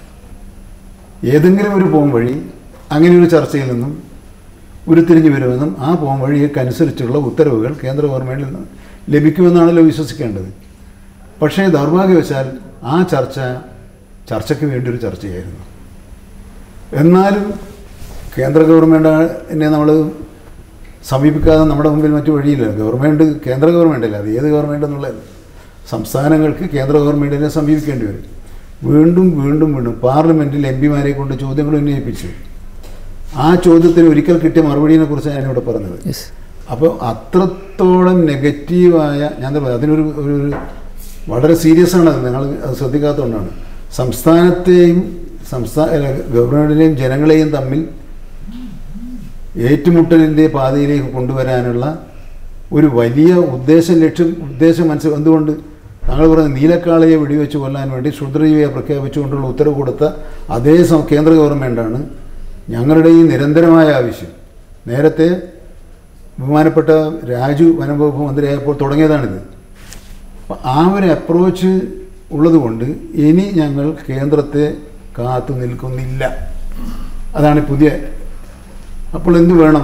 ഏതെങ്കിലും ഒരു പോം വഴി അങ്ങനെ ഒരു ചർച്ചയിൽ നിന്നും ഉരുത്തിരിഞ്ഞു വരുമെന്നും ആ പോം വഴിക്കനുസരിച്ചുള്ള ഉത്തരവുകൾ കേന്ദ്ര ഗവൺമെൻറ്റിൽ നിന്ന് ലഭിക്കുമെന്നാണല്ലോ വിശ്വസിക്കേണ്ടത് പക്ഷേ ദൗർഭാഗ്യവശാൽ ആ ചർച്ച ചർച്ചയ്ക്ക് വേണ്ടി ഒരു ചർച്ചയായിരുന്നു എന്നാലും കേന്ദ്ര ഗവൺമെൻറ്റിനെ നമ്മൾ സമീപിക്കാതെ നമ്മുടെ മുമ്പിൽ മറ്റു വഴിയില്ല ഗവൺമെൻറ് കേന്ദ്ര ഗവൺമെൻറ് അല്ല അത് ഏത് ഗവൺമെൻറ് എന്നുള്ളത് സംസ്ഥാനങ്ങൾക്ക് കേന്ദ്ര ഗവൺമെൻറ്റിനെ സമീപിക്കേണ്ടി വരും വീണ്ടും വീണ്ടും വീണ്ടും പാർലമെൻറ്റിൽ എം പിമാരെ കൊണ്ട് ചോദ്യങ്ങൾ ഉന്നയിപ്പിച്ചു ആ ചോദ്യത്തിന് ഒരിക്കൽ കിട്ടിയ മറുപടിയെ കുറിച്ച് ഞാനിവിടെ പറഞ്ഞത് യെസ് അപ്പോൾ അത്രത്തോളം നെഗറ്റീവായ ഞാൻ എന്താ പറയുക അതിനൊരു ഒരു ഒരു വളരെ സീരിയസ് ആണ് അത് നിങ്ങൾ അത് ശ്രദ്ധിക്കാത്തതുകൊണ്ടാണ് സംസ്ഥാനത്തെയും സംസ്ഥാന അല്ല, ഗവൺമെൻറ്റിനെയും ജനങ്ങളെയും തമ്മിൽ ഏറ്റുമുട്ടലിൻ്റെ പാതയിലേക്ക് കൊണ്ടുവരാനുള്ള ഒരു വലിയ ഉദ്ദേശം ലക്ഷ്യം ഉദ്ദേശം മനസ്സിൽ എന്തുകൊണ്ട് താങ്കൾ പറഞ്ഞ നീലക്കാളയെ വെടിവെച്ച് കൊല്ലാൻ വേണ്ടി ക്ഷുദ്രജീവിയെ പ്രഖ്യാപിച്ചുകൊണ്ടുള്ള ഉത്തരവ് കൊടുത്ത അതേ സം- കേന്ദ്ര ഗവൺമെൻറ്റാണ് ഞങ്ങളുടെ ഈ നിരന്തരമായ ആവശ്യം നേരത്തെ ബഹുമാനപ്പെട്ട രാജു വനം വകുപ്പ് മന്ത്രിയായപ്പോൾ തുടങ്ങിയതാണിത് അപ്പോൾ ആ ഒരു അപ്രോച്ച് ഉള്ളതുകൊണ്ട് ഇനി ഞങ്ങൾ കേന്ദ്രത്തെ കാത്തു നിൽക്കുന്നില്ല അതാണ് പുതിയ അപ്പോൾ എന്ത് വേണം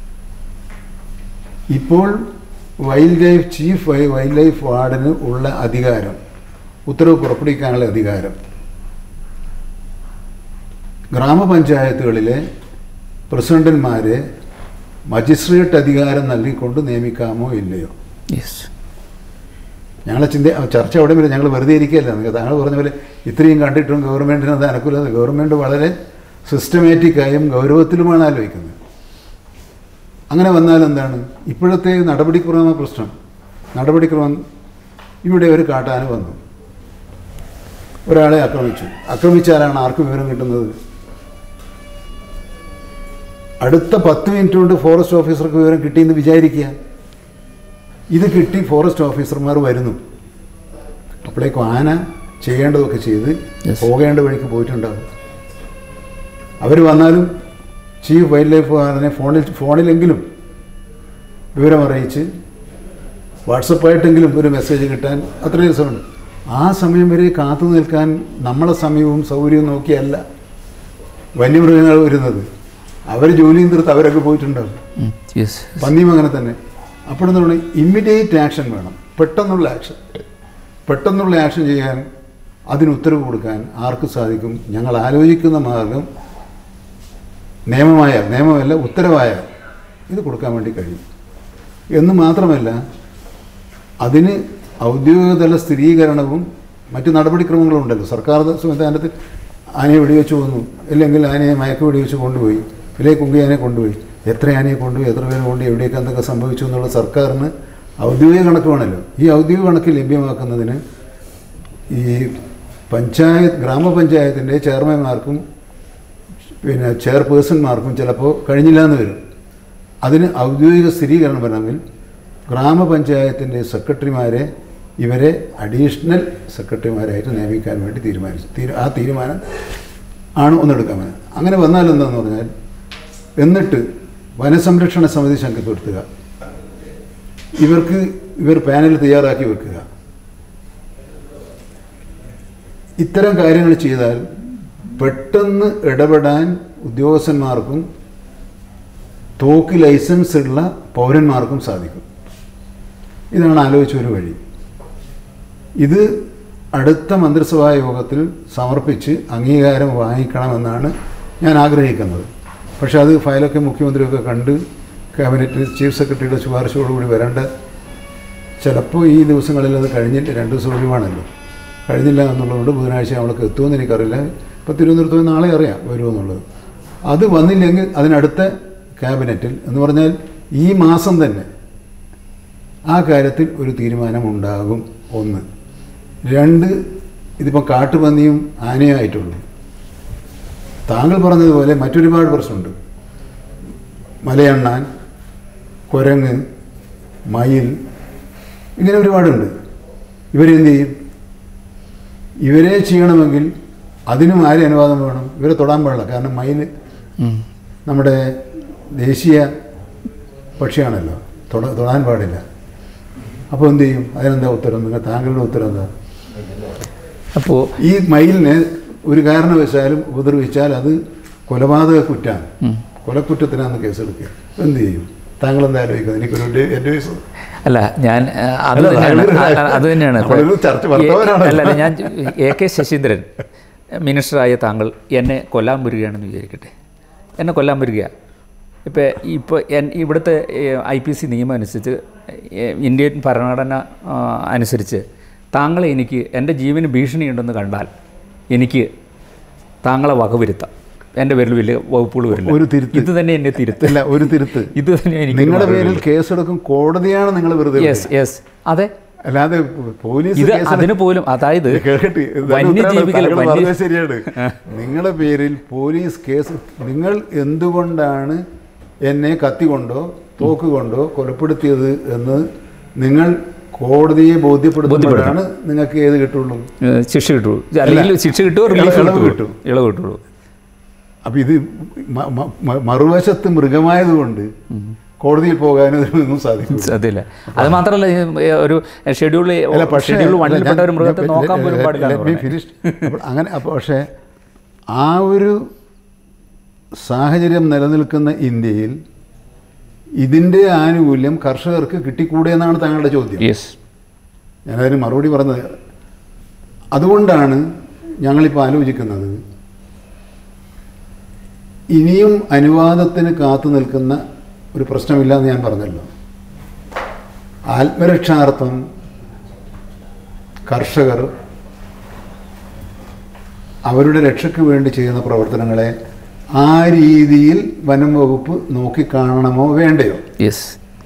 ഇപ്പോൾ വൈൽഡ് ലൈഫ് ചീഫ് വൈ- വൈൽഡ് ലൈഫ് വാർഡിന് ഉള്ള അധികാരം ഉത്തരവ് പുറപ്പെടുവിക്കാനുള്ള അധികാരം ഗ്രാമപഞ്ചായത്തുകളിലെ പ്രസിഡന്റന്മാരെ മജിസ്ട്രേറ്റ് അധികാരം നൽകിക്കൊണ്ട് നിയമിക്കാമോ ഇല്ലയോ യെസ് ഞങ്ങളെ ചിന്ത ചർച്ച അവിടെ വരെ ഞങ്ങൾ വെറുതെ ഇരിക്കുകയല്ല നിങ്ങൾ താങ്കൾ പറഞ്ഞ പോലെ ഇത്രയും കണ്ടിട്ടും ഗവൺമെൻറ്റിന് അത് അനുകൂലത ഗവൺമെൻറ് വളരെ സിസ്റ്റമാറ്റിക്കായും ഗൗരവത്തിലുമാണ് ആലോചിക്കുന്നത് അങ്ങനെ വന്നാൽ എന്താണ് ഇപ്പോഴത്തെ നടപടിക്രമ പ്രശ്നം നടപടിക്രമം ഇവിടെ ഒരു കാട്ടാന വന്നു ഒരാളെ ആക്രമിച്ചു ആക്രമിച്ചാലാണ് ആർക്കും വിവരം കിട്ടുന്നത് അടുത്ത പത്ത് മിനിറ്റ് കൊണ്ട് ഫോറസ്റ്റ് ഓഫീസർക്ക് വിവരം കിട്ടിയെന്ന് വിചാരിക്കുക ഇത് കിട്ടി ഫോറസ്റ്റ് ഓഫീസർമാർ വരുന്നു അപ്പോഴേക്കും ആന ചെയ്യേണ്ടതൊക്കെ ചെയ്ത് പോകേണ്ട വഴിക്ക് പോയിട്ടുണ്ടാകും അവർ വന്നാലും ചീഫ് വൈൽഡ് ലൈഫ് വാർഡനെ ഫോണിൽ ഫോണിലെങ്കിലും വിവരം അറിയിച്ച് വാട്സപ്പായിട്ടെങ്കിലും ഒരു മെസ്സേജ് കിട്ടാൻ അത്രയും ദിവസമുണ്ട് ആ സമയം വരെ കാത്തു നിൽക്കാൻ നമ്മളെ സമയവും സൗകര്യവും നോക്കിയല്ല വന്യമൃഗങ്ങൾ വരുന്നത് അവർ ജോലിയും തീർത്ത് അവരൊക്കെ പോയിട്ടുണ്ടാവും യെസ് പന്നിയും അങ്ങനെ തന്നെ അപ്പോഴെന്ന് പറഞ്ഞാൽ ഇമ്മീഡിയറ്റ് ആക്ഷൻ വേണം പെട്ടെന്നുള്ള ആക്ഷൻ പെട്ടെന്നുള്ള ആക്ഷൻ ചെയ്യാൻ അതിന് ഉത്തരവ് കൊടുക്കാൻ ആർക്ക് സാധിക്കും ഞങ്ങൾ ആലോചിക്കുന്ന മാർഗം നിയമമായ നിയമമല്ല ഉത്തരവായ ഇത് കൊടുക്കാൻ വേണ്ടി കഴിയും എന്ന് മാത്രമല്ല അതിന് ഔദ്യോഗികതല സ്ഥിരീകരണവും മറ്റ് നടപടിക്രമങ്ങളും ഉണ്ടല്ലോ സർക്കാർ സംവിധാനത്തിൽ ആനയെ വെടിവെച്ച് കൊന്നു അല്ലെങ്കിൽ ആനയെ മയക്ക് വെടിവെച്ച് കൊണ്ടുപോയി അല്ലെങ്കിൽ കുങ്കിയാനെ കൊണ്ടുപോയി എത്ര ആനയെ കൊണ്ടുപോയി എത്ര പേര് കൊണ്ട് എവിടെയൊക്കെ എന്തൊക്കെ സംഭവിച്ചു എന്നുള്ള സർക്കാരിന് ഔദ്യോഗിക കണക്ക് വേണമല്ലോ ഈ ഔദ്യോഗിക കണക്ക് ലഭ്യമാക്കുന്നതിന് ഈ പഞ്ചായത്ത് ഗ്രാമപഞ്ചായത്തിൻ്റെ ചെയർമാൻമാർക്കും പിന്നെ ചെയർപേഴ്സൺമാർക്കും ചിലപ്പോൾ കഴിഞ്ഞില്ല എന്ന് വരും അതിന് ഔദ്യോഗിക സ്ഥിരീകരണം വരണമെങ്കിൽ ഗ്രാമപഞ്ചായത്തിൻ്റെ സെക്രട്ടറിമാരെ ഇവരെ അഡീഷണൽ സെക്രട്ടറിമാരായിട്ട് നിയമിക്കാൻ വേണ്ടി തീരുമാനിച്ചു തീരു ആ തീരുമാനം ആണ് ഒന്നെടുക്കാൻ വേണ്ടി അങ്ങനെ വന്നാൽ എന്താണെന്ന് പറഞ്ഞാൽ എന്നിട്ട് വനസംരക്ഷണ സമിതി ശക്തിപ്പെടുത്തുക ഇവർക്ക് ഇവർ പാനൽ തയ്യാറാക്കി വെക്കുക ഇത്തരം കാര്യങ്ങൾ ചെയ്താൽ പെട്ടെന്ന് ഇടപെടാൻ ഉദ്യോഗസ്ഥന്മാർക്കും തോക്ക് ലൈസൻസ് ഉള്ള പൗരന്മാർക്കും സാധിക്കും ഇതാണ് ആലോചിച്ച ഒരു വഴി ഇത് അടുത്ത മന്ത്രിസഭാ യോഗത്തിൽ സമർപ്പിച്ച് അംഗീകാരം വാങ്ങിക്കണമെന്നാണ് ഞാൻ ആഗ്രഹിക്കുന്നത് പക്ഷേ അത് ഫയലൊക്കെ മുഖ്യമന്ത്രിയൊക്കെ കണ്ട് ക്യാബിനറ്റ് ചീഫ് സെക്രട്ടറിയുടെ ശുപാർശയോടുകൂടി വരേണ്ട ചിലപ്പോൾ ഈ ദിവസങ്ങളിൽ അത് കഴിഞ്ഞില്ല രണ്ട് ദിവസം ഒഴിവാണല്ലോ കഴിഞ്ഞില്ല എന്നുള്ളതുകൊണ്ട് ബുധനാഴ്ച അവൾക്ക് എത്തുമെന്ന് എനിക്കറിയില്ല ഇപ്പോൾ തിരുവനന്തപുരത്ത് നാളെ അറിയാം വരുമെന്നുള്ളത് അത് വന്നില്ലെങ്കിൽ അതിനടുത്ത ക്യാബിനറ്റിൽ എന്ന് പറഞ്ഞാൽ ഈ മാസം തന്നെ ആ കാര്യത്തിൽ ഒരു തീരുമാനമുണ്ടാകും ഒന്ന് രണ്ട് ഇതിപ്പോൾ കാട്ടുപന്നിയും ആനയും ആയിട്ടുള്ളൂ താങ്കൾ പറഞ്ഞതുപോലെ മറ്റൊരുപാട് പ്രശ്നമുണ്ട് മലയണ്ണാൻ കുരങ്ങ് മയിൽ ഇങ്ങനെ ഒരുപാടുണ്ട് ഇവരെന്ത് ചെയ്യും ഇവരെ ചെയ്യണമെങ്കിൽ അതിനും ആരെ അനുവാദം വേണം ഇവരെ തൊടാൻ പാടില്ല കാരണം മയിൽ നമ്മുടെ ദേശീയ പക്ഷിയാണല്ലോ തൊട തൊടാൻ പാടില്ല അപ്പോൾ എന്ത് ചെയ്യും അതിനെന്താ ഉത്തരം നിങ്ങൾ താങ്കളുടെ ഉത്തരം എന്താ അപ്പോൾ ഈ മയിലിനെ ഒരു കാരണവശാലും ഉപദ്രവിച്ചാൽ അത് കൊലപാതക കുറ്റാണ് കൊലക്കുറ്റത്തിനാണ് കേസെടുക്കുക എന്ത് ചെയ്യും താങ്കൾ എന്താ ആലോചിക്കുന്നത് എനിക്കൊരു അഡ്വൈസ് അല്ല ഞാൻ ആ, അത് അല്ല, തന്നെയാണ് അതൊരു- ആ, ആ, അത് തന്നെയാണ് ഇപ്പോൾ നമ്മളൊരു ചർച്ച വർത്തമാനമാണല്ലോ. അല്ല അല്ല ഞാൻ എ കെ ശശീന്ദ്രൻ മിനിസ്റ്ററായ താങ്കൾ എന്നെ കൊല്ലാൻ വരികയാണെന്ന് വിചാരിക്കട്ടെ എന്നെ കൊല്ലാൻ വരിക ഇപ്പോൾ ഇപ്പോൾ എൻ ഇവിടുത്തെ ഐ പി സി നിയമം അനുസരിച്ച് ഏ, ഇന്ത്യൻ ഭരണഘടന ആ, അനുസരിച്ച് താങ്കളെ എനിക്ക് എൻ്റെ ജീവന് ഭീഷണിയുണ്ടെന്ന് കണ്ടാൽ എനിക്ക് താങ്കളെ വകവരുത്താം എൻ്റെ പേരിൽ വലിയ വകുപ്പുകൾ വരില്ല ഒരു തിരുത്ത്. ഇത് തന്നെ എന്നെ തിരുത്ത് അല്ല ഒരു തിരുത്ത് ഇത് തന്നെ എനിക്ക് നിങ്ങളുടെ പേരിൽ കേസെടുക്കും കോടതിയാണ് നിങ്ങൾ വെറുതെ യെസ് യെസ് അതെ അല്ലാതെ പോലീസ് ഇത് കേസെടു- അതിന് പോലും അതായത് ഇത് കേൾക്കട്ടെ ഇത് അതിന് വന്യജീവികൾ ഉത്തരവാദിത്തം. താങ്കൾ വന്യ പറഞ്ഞത് ശരിയാണ് നിങ്ങളുടെ പേരിൽ പോലീസ് കേസ് നിങ്ങൾ എന്തുകൊണ്ടാണ് എന്നെ കത്തി കൊണ്ടോ തോക്ക് കൊണ്ടോ കൊലപ്പെടുത്തിയത് എന്ന് നിങ്ങൾ കോടതിയെ ബോധ്യപ്പെടുത്തുമ്പോഴാണ് നിങ്ങൾക്ക് ഏത് കിട്ടുള്ളൂ ഏഹ് ശിക്ഷ കിട്ടൂ അല്ലെങ്കിൽ ശിക്ഷ കിട്ടുമോ റിലീഫ് ഇളവ് കിട്ടുമോ കിട്ടും. ഇളവ് കിട്ടുള്ളൂ അപ്പം ഇത് മ- മ- മ- മറുവശത്ത് മൃഗമായതുകൊണ്ട് കോടതിയിൽ പോകാനും ഇതിനൊന്നും സാധിക്കും അതില്ല അത് മാത്രമല്ല ഈ ഒരു ഷെഡ്യൂൾ അല്ല പക്ഷേ ഷെഡ്യൂൾ വണ്ണിൽപ്പെട്ട ഒരു ഞാൻ- മൃഗത്തെ ഞാൻ- നോക്കാൻ പോലും let- പാടില്ല let എന്ന് me പറഞ്ഞത്. finish. അപ്പോൾ അങ്ങനെ അപ്പോൾ പക്ഷേ ആ ഒരു സാഹചര്യം നിലനിൽക്കുന്ന ഇന്ത്യയിൽ ഇതിൻ്റെ ആനുകൂല്യം കർഷകർക്ക് കിട്ടിക്കൂടെ എന്നാണ് താങ്കളുടെ ചോദ്യം യെസ് ഞാനതിന് മറുപടി പറഞ്ഞത് അതുകൊണ്ടാണ് ഞങ്ങളിപ്പോൾ ആലോചിക്കുന്നത് ഇനിയും അനുവാദത്തിന് കാത്തു നിൽക്കുന്ന ഒരു പ്രശ്നമില്ല എന്ന് ഞാൻ പറഞ്ഞല്ലോ ആത്മരക്ഷാർത്ഥം കർഷകർ അവരുടെ രക്ഷയ്ക്ക് വേണ്ടി ചെയ്യുന്ന പ്രവർത്തനങ്ങളെ ആ രീതിയിൽ വനം വകുപ്പ് നോക്കിക്കാണണമോ വേണ്ടയോ യെസ്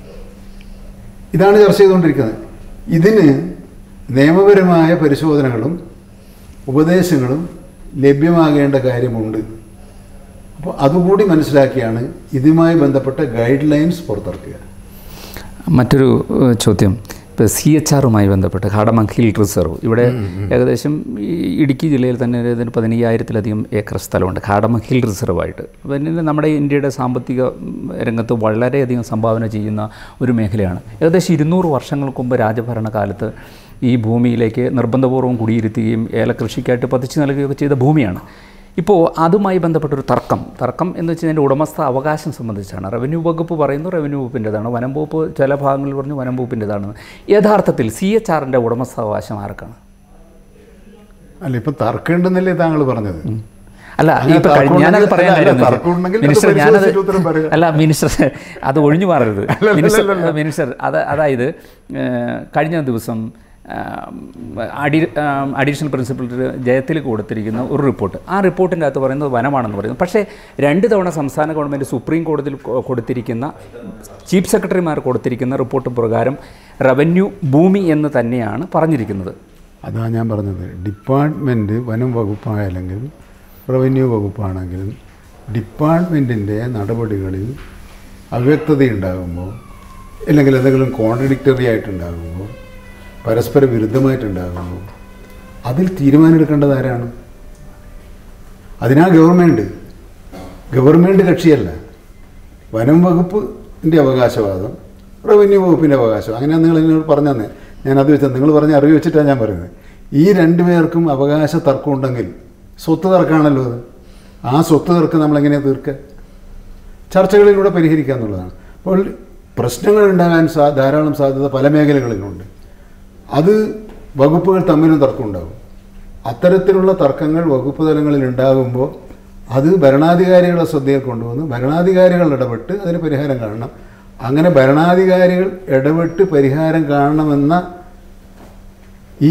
ഇതാണ് ചർച്ച ചെയ്തുകൊണ്ടിരിക്കുന്നത് ഇതിന് നിയമപരമായ പരിശോധനകളും ഉപദേശങ്ങളും ലഭ്യമാകേണ്ട കാര്യമുണ്ട് അപ്പോൾ അതുകൂടി മനസ്സിലാക്കിയാണ് ഇതുമായി ബന്ധപ്പെട്ട ഗൈഡ് ലൈൻസ് പുറത്തിറക്കുക മറ്റൊരു ഏഹ്, ചോദ്യം ഇപ്പോൾ സി എച്ച് ആറുമായി ബന്ധപ്പെട്ട് കാടമംഗ് ഹിൽ റിസർവ് ഇവിടെ ഏകദേശം ഈ ഇടുക്കി ജില്ലയിൽ തന്നെ ഏതാണ്ട് പതിനയ്യായിരത്തിലധികം ഏക്കർ സ്ഥലമുണ്ട് കാടമംഗ് ഹിൽ റിസർവായിട്ട് പിന്നെ നമ്മുടെ ഇന്ത്യയുടെ സാമ്പത്തിക ഉം, രംഗത്ത് വളരെയധികം സംഭാവന ചെയ്യുന്ന ഒരു മേഖലയാണ് ഏകദേശം ഇരുന്നൂറ് വർഷങ്ങൾക്ക് മുമ്പ് രാജഭരണ കാലത്ത് ഈ ഭൂമിയിലേക്ക് നിർബന്ധപൂർവ്വം കുടിയിരുത്തുകയും ഏലകൃഷിക്കായിട്ട് പതിച്ചു നൽകുകയൊക്കെ ചെയ്ത ഭൂമിയാണ് ഇപ്പോൾ അതുമായി ബന്ധപ്പെട്ടൊരു തർക്കം തർക്കം എന്ന് വെച്ച് കഴിഞ്ഞാൽ ഉടമസ്ഥ അവകാശം സംബന്ധിച്ചാണ് റവന്യൂ വകുപ്പ് പറയുന്നു റവന്യൂ വകുപ്പിൻ്റെതാണ് വനം വകുപ്പ് ചില ഭാഗങ്ങളിൽ പറഞ്ഞു വനം വകുപ്പിൻ്റെതാണെന്ന് യഥാർത്ഥത്തിൽ സി എച്ച് ആറിൻ്റെ ഉടമസ്ഥാവകാശം ആർക്കാണ് അല്ല ഇപ്പം തർക്കമുണ്ടെന്നല്ലേ താങ്കൾ പറഞ്ഞത് അല്ല അങ്ങനെ ഇപ്പൊ കഴിഞ്ഞ- തർക്കമുണ്ടെങ്കിൽ- ഞാനത് പറയാൻ അല്ല, കാര്യം എന്ന് തർക്കമുണ്ടെങ്കിൽ വെച്ചാൽ- അത് മിനിസ്റ്റർ ഞാനത് പരിശോധിച്ചിട്ട് ഉത്തരം പറയുക. അല്ല മിനിസ്റ്റർ അത് ഒഴിഞ്ഞു മാറരുത് അല്ല, അല്ല, മിനിസ്റ്റർ അല്ല, അല്ല. മിനിസ്റ്റർ അത് അതായത് ഏഹ്, കഴിഞ്ഞ ദിവസം അഡി അഡീഷണൽ പ്രിൻസിപ്പൽ ജയത്തിൽ കൊടുത്തിരിക്കുന്ന ഒരു റിപ്പോർട്ട് ആ റിപ്പോർട്ടിൻ്റെ അകത്ത് പറയുന്നത് വനമാണെന്ന് പറയുന്നു പക്ഷേ രണ്ട് തവണ സംസ്ഥാന ഗവൺമെൻറ് സുപ്രീം കോടതിയിൽ കൊ- കൊടുത്തിരിക്കുന്ന ചീഫ് സെക്രട്ടറിമാർ കൊടുത്തിരിക്കുന്ന റിപ്പോർട്ട് പ്രകാരം റവന്യൂ ഭൂമി എന്ന് തന്നെയാണ് പറഞ്ഞിരിക്കുന്നത് അതാ ഞാൻ പറഞ്ഞത് ഡിപ്പാർട്ട്മെൻറ്റ് വനം വകുപ്പായാലെങ്കിൽ റവന്യൂ വകുപ്പാണെങ്കിലും ഡിപ്പാർട്ട്മെൻറ്റിൻ്റെ നടപടികളിൽ അവ്യക്തതയുണ്ടാകുമ്പോൾ അല്ലെങ്കിൽ എന്തെങ്കിലും കോൺട്രഡിക്റ്ററി ആയിട്ടുണ്ടാകുമ്പോൾ പരസ്പര വിരുദ്ധമായിട്ടുണ്ടാകുമ്പോൾ അതിൽ തീരുമാനമെടുക്കേണ്ടത് ആരാണ് അതിനാ ഗവൺമെൻറ് ഗവൺമെൻറ് കക്ഷിയല്ല വനം വകുപ്പിൻ്റെ അവകാശവാദം റവന്യൂ വകുപ്പിൻ്റെ അവകാശം അങ്ങനെ നിങ്ങൾ എന്നോട് പറഞ്ഞു തന്നെ ഞാൻ അത് വെച്ചാൽ നിങ്ങൾ പറഞ്ഞ അറിവ് വെച്ചിട്ടാണ് ഞാൻ പറയുന്നത് ഈ രണ്ടു പേർക്കും അവകാശ തർക്കം ഉണ്ടെങ്കിൽ സ്വത്ത് തർക്കമാണല്ലോ അത് ആ സ്വത്ത് തർക്കം നമ്മളെങ്ങനെയാണ് തീർക്കുക ചർച്ചകളിലൂടെ പരിഹരിക്കുക എന്നുള്ളതാണ് അപ്പോൾ പ്രശ്നങ്ങൾ ഉണ്ടാകാൻ സാ ധാരാളം സാധ്യത പല മേഖലകളിലുണ്ട് അത് വകുപ്പുകൾ തമ്മിലും തർക്കം ഉണ്ടാകും അത്തരത്തിലുള്ള തർക്കങ്ങൾ വകുപ്പ് തലങ്ങളിൽ ഉണ്ടാകുമ്പോൾ അത് ഭരണാധികാരികളുടെ ശ്രദ്ധയിൽ കൊണ്ടുവന്ന് ഭരണാധികാരികൾ ഇടപെട്ട് അതിന് പരിഹാരം കാണണം അങ്ങനെ ഭരണാധികാരികൾ ഇടപെട്ട് പരിഹാരം കാണണമെന്ന ഈ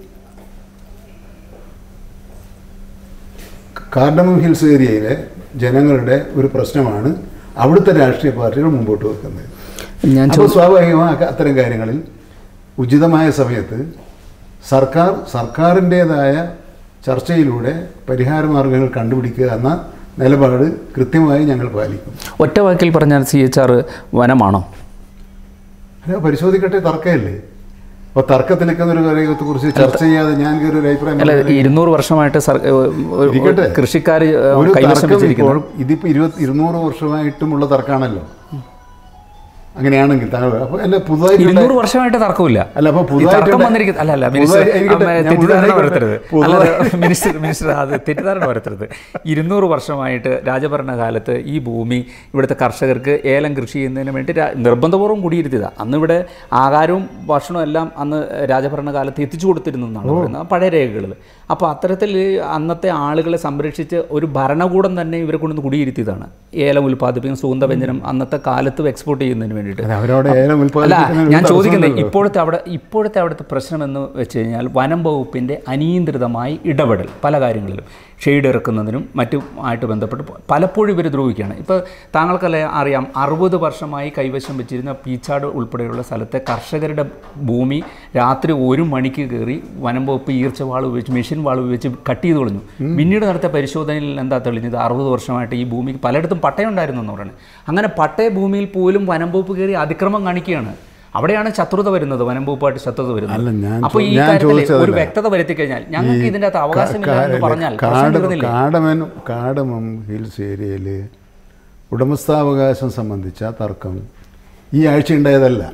കാർഡമം ഹിൽസ് ഏരിയയിലെ ജനങ്ങളുടെ ഒരു പ്രശ്നമാണ് അവിടുത്തെ രാഷ്ട്രീയ പാർട്ടികൾ മുമ്പോട്ട് വെക്കുന്നത് ഞാൻ അപ്പോൾ സ്വാഭാവികമായി അത്തരം കാര്യങ്ങളിൽ ഉചിതമായ സമയത്ത് സർക്കാർ സർക്കാരിൻ്റേതായ ചർച്ചയിലൂടെ പരിഹാര മാർഗങ്ങൾ കണ്ടുപിടിക്കുക എന്ന നിലപാട് കൃത്യമായി ഞങ്ങൾ പാലിക്കും ഒറ്റ വാക്കിൽ പറഞ്ഞാൽ സി എച്ച് ആർ വനമാണോ അല്ല പരിശോധിക്കട്ടെ തർക്കമല്ലേ അപ്പോൾ തർക്കത്തിലേക്കുന്ന ഒരു കാര്യത്തെ കുറിച്ച് ചർച്ച ചെയ്യാതെ ഞാൻ കയറി ഒരു അഭിപ്രായം അല്ല പറഞ്ഞില്ല. ഈ ഇരുന്നൂറ് വർഷമായിട്ട് സർ ഇരിക്കട്ടെ. കൃഷിക്കാർ ഒരു കൈവശം തർക്കം വെച്ചിരിക്കുന്നത് ഇപ്പോൾ ഇതിപ്പോൾ ഇരുപത്തി ഇരുന്നൂറ് വർഷമായിട്ടുമുള്ള തർക്കമാണല്ലോ അങ്ങനെയാണെങ്കിൽ താങ്കൾ അപ്പോൾ അല്ല പുതുതായിട്ട് ഇരുന്നൂറ് വർഷമായിട്ട് തർക്കമില്ല അല്ല, അപ്പൊ ഈ പുതുതായിട്ട് തർക്കം ഇവിടെ- വന്നിരിക്കുന്ന അല്ല അല്ല മിനിസ്റ്റർ പുതുതായി- ഇരിക്കട്ടെ, അമ്മ, ഞാൻ തെറ്റിദ്ധാരണ മുഴുവൻ വരുത്തരുത് പുതുതായി- അല്ല മിനിസ്റ്റർ മിനിസ്റ്റർ അത് തെറ്റിദ്ധാരണ വരുത്തരുത് ഇരുന്നൂറ് വർഷമായിട്ട് രാജഭരണ കാലത്ത് ഈ ഭൂമി ഇവിടുത്തെ കർഷകർക്ക് ഏലം കൃഷി ചെയ്യുന്നതിന് വേണ്ടി രാ- നിർബന്ധപൂർവ്വം കുടിയിരുത്തിയതാണ് അന്ന് ഇവിടെ ആഹാരവും ഭക്ഷണവും എല്ലാം അന്ന് രാജഭരണ കാലത്ത് എത്തിച്ചു കൊടുത്തിരുന്നു എന്നാണ് പറയുന്നത് ആ പഴയ രേഖകളിൽ അപ്പോൾ അത്തരത്തിൽ അന്നത്തെ ആളുകളെ സംരക്ഷിച്ച് ഒരു ഭരണകൂടം തന്നെ ഇവരെ കൊണ്ടുവന്ന് കുടിയിരുത്തിയതാണ് ഏലം ഉൽപ്പാദിപ്പിക്കുന്ന സുഗന്ധവ്യഞ്ജനം അന്നത്തെ കാലത്ത് എക്സ്പോർട്ട് ചെയ്യുന്നതിന് വേണ്ടിയിട്ട് അല്ല, അവരവിടെ ഏലം അല്ല ഉൽപ്പാദിപ്പിക്കുന്നതിന് ഒരു ഞാൻ ചോദിക്കുന്നത് തടസ്സമില്ലല്ലോ. ഇപ്പോഴത്തെ അവിടെ ഇപ്പോഴത്തെ അവിടുത്തെ പ്രശ്നം എന്ന് വെച്ച് കഴിഞ്ഞാൽ വനം വകുപ്പിൻ്റെ അനിയന്ത്രിതമായി ഇടപെടൽ പല കാര്യങ്ങളിലും ഷെയ്ഡ് ഇറക്കുന്നതിനും മറ്റും ആയിട്ട് ബന്ധപ്പെട്ട് പലപ്പോഴും ഇവർ ദ്രോഹിക്കുകയാണ് ഇപ്പോൾ താങ്കൾക്കല്ലേ അറിയാം അറുപത് വർഷമായി കൈവശം വെച്ചിരുന്ന പീച്ചാട് ഉൾപ്പെടെയുള്ള സ്ഥലത്തെ കർഷകരുടെ ഭൂമി രാത്രി ഒരു മണിക്ക് കയറി വനം വകുപ്പ് ഈർച്ച വാൾ ഉപയോഗിച്ച് മെഷീൻ വാൾ ഉപയോഗിച്ച് കട്ട് ചെയ്ത് കളഞ്ഞു പിന്നീട് നടത്തിയ പരിശോധനയിൽ എന്താ തെളിഞ്ഞത് അറുപത് വർഷമായിട്ട് ഈ ഭൂമിക്ക് പലയിടത്തും പട്ടയം ഉണ്ടായിരുന്നു എന്ന് പറയുന്നത് അങ്ങനെ പട്ടയ ഭൂമിയിൽ പോലും വനം വകുപ്പ് കയറി അതിക്രമം കാണിക്കുകയാണ് അവിടെയാണ് ശത്രുത വരുന്നത് വനം വകുപ്പായിട്ട് ശത്രുത അല്ല, വരുന്നത് ഞാൻ അപ്പോൾ ഈ ചോ- ഞാൻ കാര്യത്തിൽ ചോദിച്ചതല്ല. ഒരു വ്യക്തത വരുത്തി കഴിഞ്ഞാൽ ഞങ്ങൾക്ക് ഇതിൻ്റെ അകത്ത് അവകാശമില്ല എന്ന് പറഞ്ഞാൽ പ്രശ്നം കാട തീർന്നില്ലേ? കാടമൻ കാടമം ഹിൽസ് ഏരിയയിൽ ഉടമസ്ഥാവകാശം സംബന്ധിച്ച തർക്കം ഈ ആഴ്ച ഉണ്ടായതല്ല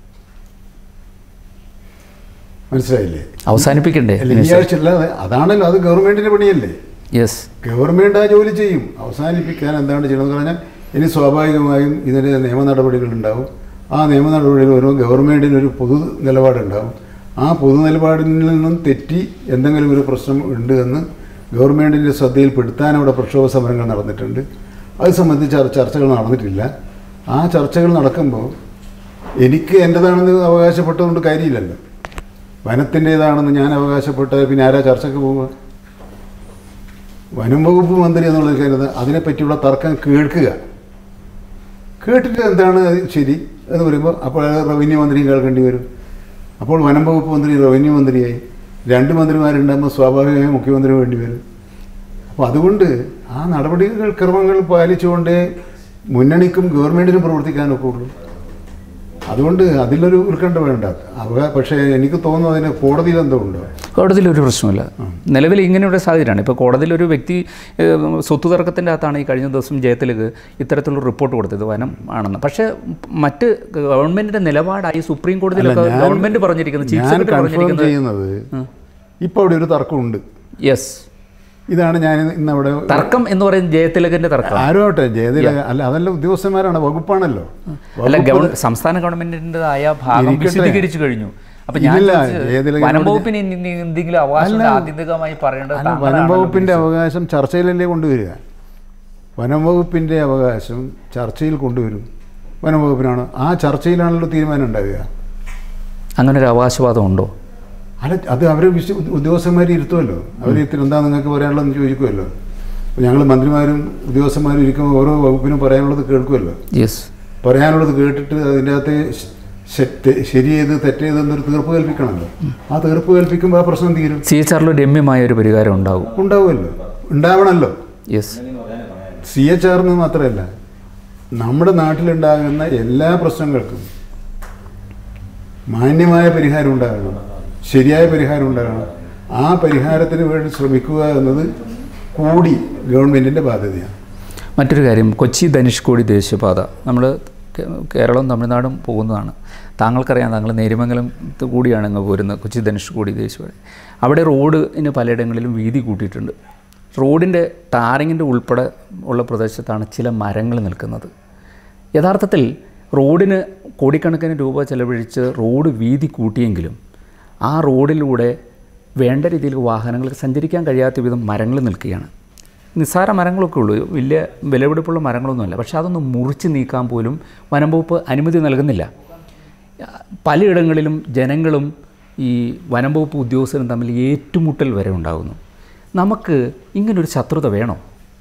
മനസ്സിലായില്ലേ അവസാനിപ്പിക്കണ്ടേ അല്ല ഈ ആഴ്ച അല്ലാതെ അതാണല്ലോ അത് ഗവൺമെന്റിന്റെ പണിയല്ലേ യെസ് ഗവൺമെന്റ് ആ ജോലി ചെയ്യും അവസാനിപ്പിക്കാൻ എന്താണ് ചെയ്യണമെന്ന് പറഞ്ഞാൽ ഇനി സ്വാഭാവികമായും ഇതിന് നിയമ നടപടികൾ ഉണ്ടാവും ആ നിയമ നടപടികൾ ഓരോ ഗവൺമെന്റിന് ഒരു പൊതു നിലപാടുണ്ടാവും ആ പൊതു നിലപാടിൽ നിന്നും തെറ്റി എന്തെങ്കിലും ഒരു പ്രശ്നം ഉണ്ട് എന്ന് ഗവൺമെന്റിന്റെ ശ്രദ്ധയിൽപ്പെടുത്താൻ അവിടെ പ്രക്ഷോഭ സമരങ്ങൾ നടന്നിട്ടുണ്ട് അത് സംബന്ധിച്ച് ചർ- ചർച്ചകൾ നടന്നിട്ടില്ല ആ ചർച്ചകൾ നടക്കുമ്പോൾ എനിക്ക് എൻ്റെതാണെന്ന് അവകാശപ്പെട്ടതുകൊണ്ട് കാര്യമില്ലല്ലോ വനത്തിൻ്റേതാണെന്ന് ഞാൻ അവകാശപ്പെട്ടാൽ പിന്നെ ആരാ ചർച്ചയ്ക്ക് പോവുക വനം വകുപ്പ് മന്ത്രി എന്നുള്ളത് കരുത് അതിനെപ്പറ്റിയുള്ള തർക്കം കേൾക്കുക കേട്ടിട്ട് എന്താണ് അത് ശരി എന്ന് പറയുമ്പോൾ അപ്പോൾ റവന്യൂ മന്ത്രിയും കേൾക്കേണ്ടി വരും അപ്പോൾ വനം വകുപ്പ് മന്ത്രി റവന്യൂ മന്ത്രിയായി രണ്ട് മന്ത്രിമാരുണ്ടാകുമ്പോൾ സ്വാഭാവികമായും മുഖ്യമന്ത്രി വേണ്ടി വരും അപ്പോൾ അതുകൊണ്ട് ആ നടപടികൾ ക്രമങ്ങൾ പാലിച്ചുകൊണ്ടേ മുന്നണിക്കും ഗവൺമെൻറ്റിനും പ്രവർത്തിക്കാനൊക്കെ ഉള്ളൂ അതുകൊണ്ട് അതിലൊരു ഉത്കണ്ഠ വേണ്ട അവ പക്ഷേ എനിക്ക് തോന്നുന്നു അതിന് കോടതിയിൽ എന്തോ ഉണ്ടോ കോടതിയിൽ ഒരു പ്രശ്നമില്ല നിലവിൽ ഇങ്ങനെയുള്ള സാഹചര്യമാണ് ഇപ്പോൾ കോടതിയിൽ ഒരു വ്യക്തി ഏഹ്, സ്വത്ത് തർക്കത്തിൻ്റെ അകത്താണ് ഈ കഴിഞ്ഞ ദിവസം ജയത്തിലേക്ക് ഇത്തരത്തിലുള്ള റിപ്പോർട്ട് കൊടുത്തത് വനം ആണെന്ന് പക്ഷേ മറ്റ് ഗവൺമെൻറ്റിൻ്റെ നിലപാടായി സുപ്രീം കോടതിയിലൊക്കെ ഞാൻ- ഗവൺമെൻറ് പറഞ്ഞിരിക്കുന്നത് ചീഫ് ഞാൻ സെക്രട്ടറി കൺഫേം പറഞ്ഞിരിക്കുന്നത് ചെയ്യുന്നത് ഇപ്പോൾ അവിടെ ഒരു തർക്കമുണ്ട് യെസ് ഇതാണ് ഞാൻ ഇന്ന് അവിടെ തർക്കം എന്ന് പറയുന്നത് ജയതിലകൻ്റെ തർക്കം ആരോട്ടെ ജയതില അല്ല അതല്ല ഉദ്യോഗസ്ഥന്മാരാണ് വകുപ്പാണല്ലോ അല്ല വകുപ്പ് ഗവൺ സംസ്ഥാന ഗവൺമെന്റിൻ്റെതായ ഭാഗം ഇരിക്കട്ടെ. വിശദീകരിച്ചു കഴിഞ്ഞു അപ്പൊ ഞാൻ ഇല്ല, ചോദിച്ചത് ജയതിലകനോട് വനം വകുപ്പിന് ഇനി- ഇനി എന്തെങ്കിലും അവകാശം അല്ല. ആത്യന്തികമായി പറയേണ്ടത് അല്ല വനം താങ്കളാണല്ലോ വകുപ്പിൻ്റെ ഉദ്ദേശിച്ചത്. അവകാശം ചർച്ചയിലല്ലേ കൊണ്ടുവരിക വനം വകുപ്പിൻ്റെ അവകാശം ചർച്ചയിൽ കൊണ്ടുവരും വനം വകുപ്പിനാണ് ആ ചർച്ചയിലാണല്ലോ തീരുമാനം ഉണ്ടാവുക അങ്ങനെ ഒരു അവകാശവാദം ഉണ്ടോ അല്ല അത് അവർ ഉദ്യോഗസ്ഥന്മാർ ഇരുത്തുമല്ലോ അവർ ഇത്തിരി എന്താ നിങ്ങൾക്ക് പറയാനുള്ളതെന്ന് ചോദിക്കുമല്ലോ ഞങ്ങൾ മന്ത്രിമാരും ഉദ്യോഗസ്ഥന്മാരും ഇരിക്കുമ്പോൾ ഓരോ വകുപ്പിനും പറയാനുള്ളത് കേൾക്കുമല്ലോ യെസ് പറയാനുള്ളത് കേട്ടിട്ട് അതിൻ്റെ അകത്ത് ശ- ശ- തെ- ശരി ചെയ്ത് തെറ്റ് ചെയ്ത് എന്നൊരു തീർപ്പ് കൽപ്പിക്കണമല്ലോ ആ തീർപ്പ് കൽപ്പിക്കുമ്പോൾ ആ പ്രശ്നം തീരും സി എച്ച് ആറിൽ രമ്യമായ ഒരു പരിഹാരം ഉണ്ടാവും ഉണ്ടാവുമല്ലോ ഉണ്ടാവണമല്ലോ യെസ് സി എച്ച് ആറിന് മാത്രമല്ല നമ്മുടെ നാട്ടിലുണ്ടാകുന്ന എല്ലാ പ്രശ്നങ്ങൾക്കും മാന്യമായ പരിഹാരം ഉണ്ടാകണം ശരിയായ പരിഹാരം ഉണ്ടാകണം ആ പരിഹാരത്തിന് വേണ്ടി ശ്രമിക്കുക എന്നത് കൂടി ഗവൺമെൻറ്റിൻ്റെ ബാധ്യതയാണ് മറ്റൊരു കാര്യം കൊച്ചി ധനുഷ്കോടി ദേശീയപാത നമ്മൾ കേരളവും തമിഴ്നാടും പോകുന്നതാണ് താങ്കൾക്കറിയാം താങ്കൾ നേരിമംഗലം കൂടിയാണ് അങ്ങ് പോരുന്നത് കൊച്ചി ധനുഷ്കോടി ദേശീയപാത അവിടെ റോഡിന് പലയിടങ്ങളിലും വീതി കൂട്ടിയിട്ടുണ്ട് റോഡിൻ്റെ ടാറിങ്ങിൻ്റെ ഉൾപ്പെടെ ഉള്ള പ്രദേശത്താണ് ചില മരങ്ങൾ നിൽക്കുന്നത് യഥാർത്ഥത്തിൽ റോഡിന് കോടിക്കണക്കിന് രൂപ ചെലവഴിച്ച് റോഡ് വീതി കൂട്ടിയെങ്കിലും ആ റോഡിലൂടെ വേണ്ട രീതിയിൽ വാഹനങ്ങൾക്ക് സഞ്ചരിക്കാൻ കഴിയാത്ത വിധം മരങ്ങൾ നിൽക്കുകയാണ് നിസ്സാര മരങ്ങളൊക്കെ ഉള്ളൂ വലിയ വിലപിടിപ്പുള്ള മരങ്ങളൊന്നുമല്ല പക്ഷേ അതൊന്ന് മുറിച്ച് നീക്കാൻ പോലും വനം വകുപ്പ് അനുമതി നൽകുന്നില്ല പലയിടങ്ങളിലും ജനങ്ങളും ഈ വനം വകുപ്പ് ഉദ്യോഗസ്ഥരും തമ്മിൽ ഏറ്റുമുട്ടൽ വരെ ഉണ്ടാകുന്നു നമുക്ക് ഇങ്ങനൊരു ശത്രുത വേണോ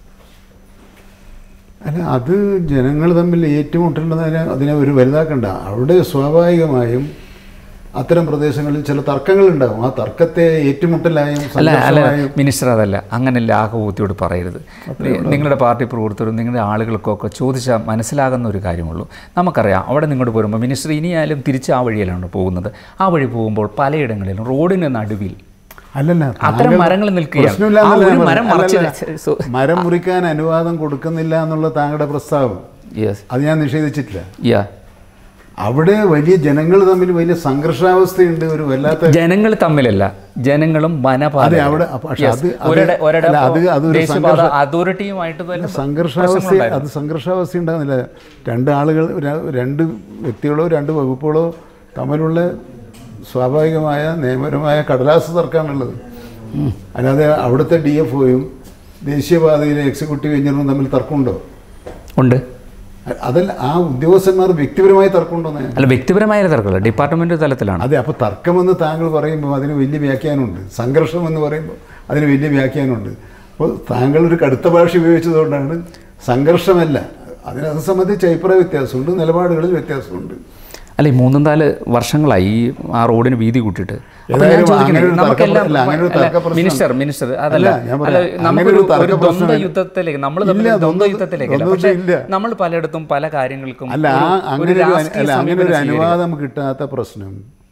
അല്ല അത് ജനങ്ങൾ തമ്മിൽ ഏറ്റുമുട്ടേണ്ടതിനെ അതിനെ ഒരു വലുതാക്കണ്ട അവിടെ സ്വാഭാവികമായും അത്തരം പ്രദേശങ്ങളിൽ ചില തർക്കങ്ങളുണ്ടാകും ആ തർക്കത്തെ ഏറ്റുമുട്ടലായും അല്ല അല്ല സംഘർഷമായും മിനിസ്റ്റർ അതല്ല അങ്ങനെ ലാഘവൂത്തിയോട് പറയരുത് നി- നിങ്ങളുടെ പാർട്ടി പ്രവർത്തകരും നിങ്ങളുടെ ആളുകൾക്കൊക്കെ ചോദിച്ചാൽ മനസ്സിലാകുന്ന ഒരു കാര്യമുള്ളൂ നമുക്കറിയാം അവിടെ നിങ്ങോട്ട് പോരുമ്പോൾ മിനിസ്റ്റർ ഇനിയായാലും തിരിച്ച് ആ വഴിയിലാണ് പോകുന്നത് ആ വഴി പോകുമ്പോൾ പലയിടങ്ങളിലും റോഡിന് നടുവിൽ അല്ലല്ല അത്തരം താങ്കൾ മരങ്ങൾ നിൽക്കുകയാണ്. പ്രശ്നമില്ലാന്നല്ല ആ ഒരു ഞാൻ മരം പറഞ്ഞത്. മറിച്ച് അല്ലല്ല. സോ- മരം മുറിക്കാൻ അനുവാദം കൊടുക്കുന്നില്ല എന്നുള്ള താങ്കളുടെ പ്രസ്താവം യെസ് അത് ഞാൻ നിഷേധിച്ചിട്ടില്ല യാ അവിടെ വലിയ ജനങ്ങൾ തമ്മിൽ വലിയ സംഘർഷാവസ്ഥയുണ്ട് ഒരു വല്ലാത്ത ജനങ്ങൾ തമ്മിലല്ല ജനങ്ങളും വനപാല അതെ, അവിടെ- പക്ഷേ അത് അത് അല്ല, അത് അതൊരു ദേശീയപാത സംഘർഷ- അതോറിറ്റിയുമായിട്ട് തന്നെ സംഘർഷാവസ്ഥ പ്രശ്നങ്ങളുണ്ടായിരുന്നു. അത് സംഘർഷാവസ്ഥ ഉണ്ടാകുന്നില്ല രണ്ട് ആളുകൾ ര- രണ്ട് വ്യക്തികളോ രണ്ട് വകുപ്പുകളോ തമ്മിലുള്ള സ്വാഭാവികമായ നിയമപരമായ കടലാസ് തർക്കമാണുള്ളത് അല്ലാതെ അവിടുത്തെ ഡി എഫ് ഒയും ദേശീയപാതയിലെ എക്സിക്യൂട്ടീവ് എഞ്ചിനീയറും തമ്മിൽ തർക്കമുണ്ടോ ഉണ്ട് അ- അതല്ല ആ ഉദ്യോഗസ്ഥന്മാർ വ്യക്തിപരമായി തർക്കമുണ്ടോന്ന് ഞാൻ അല്ല വ്യക്തിപരമായ തർക്കമല്ല ഡിപ്പാർട്ട്മെന്റ് തലത്തിലാണ് അതെ അപ്പോൾ തർക്കമെന്ന് താങ്കൾ പറയുമ്പോൾ അതിന് വലിയ വ്യാഖ്യാനമുണ്ട് സംഘർഷം എന്ന് പറയുമ്പോൾ അതിന് വലിയ വ്യാഖ്യാനമുണ്ട് അപ്പോൾ താങ്കൾ ഒരു കടുത്ത ഭാഷ ഉപയോഗിച്ചതുകൊണ്ടാണ് സംഘർഷമല്ല അതിനെ അത് സംബന്ധിച്ച് അഭിപ്രായ വ്യത്യാസമുണ്ട് നിലപാടുകളിൽ വ്യത്യാസമുണ്ട് അല്ല ഈ മൂന്നും നാല് വർഷങ്ങളായി ഈ ആ റോഡിന് വീതി കൂട്ടിയിട്ട് അപ്പോൾ ഞാൻ ഏതായാലും ചോദിക്കുന്നത്, അങ്ങനെ ഒരു നമുക്കെല്ലാം തർക്ക- അല്ല, അങ്ങനെ ഒരു അല്ല, തർക്ക പ്രശ്നം- മിനിസ്റ്റർ മിനിസ്റ്റർ അതല്ല അല്ല, ഞാൻ അല്ല പറയാം. അങ്ങനെ നമുക്കൊരു ഒരു തർക്ക ഒരു ദ്വന്ദ്വ പ്രശ്നം- യുദ്ധത്തിലേക്ക് നമ്മൾ ഇല്ല, തമ്മിൽ ദ്വന്ദ്വ ദ്വന്ദ്വ- യുദ്ധത്തിലേക്കല്ല ദ്വന്ദ്വ പക്ഷേ ഇല്ല. നമ്മൾ പലയിടത്തും പല കാര്യങ്ങൾക്കും അല്ല ആ ഒരു- ഒരു അങ്ങനെ ഒരു രാഷ്ട്രീയ അല്ല അങ്ങനെ ഒരു സമീപനം സ്വീകരിക്കും. അനുവാദം കിട്ടാത്ത പ്രശ്നം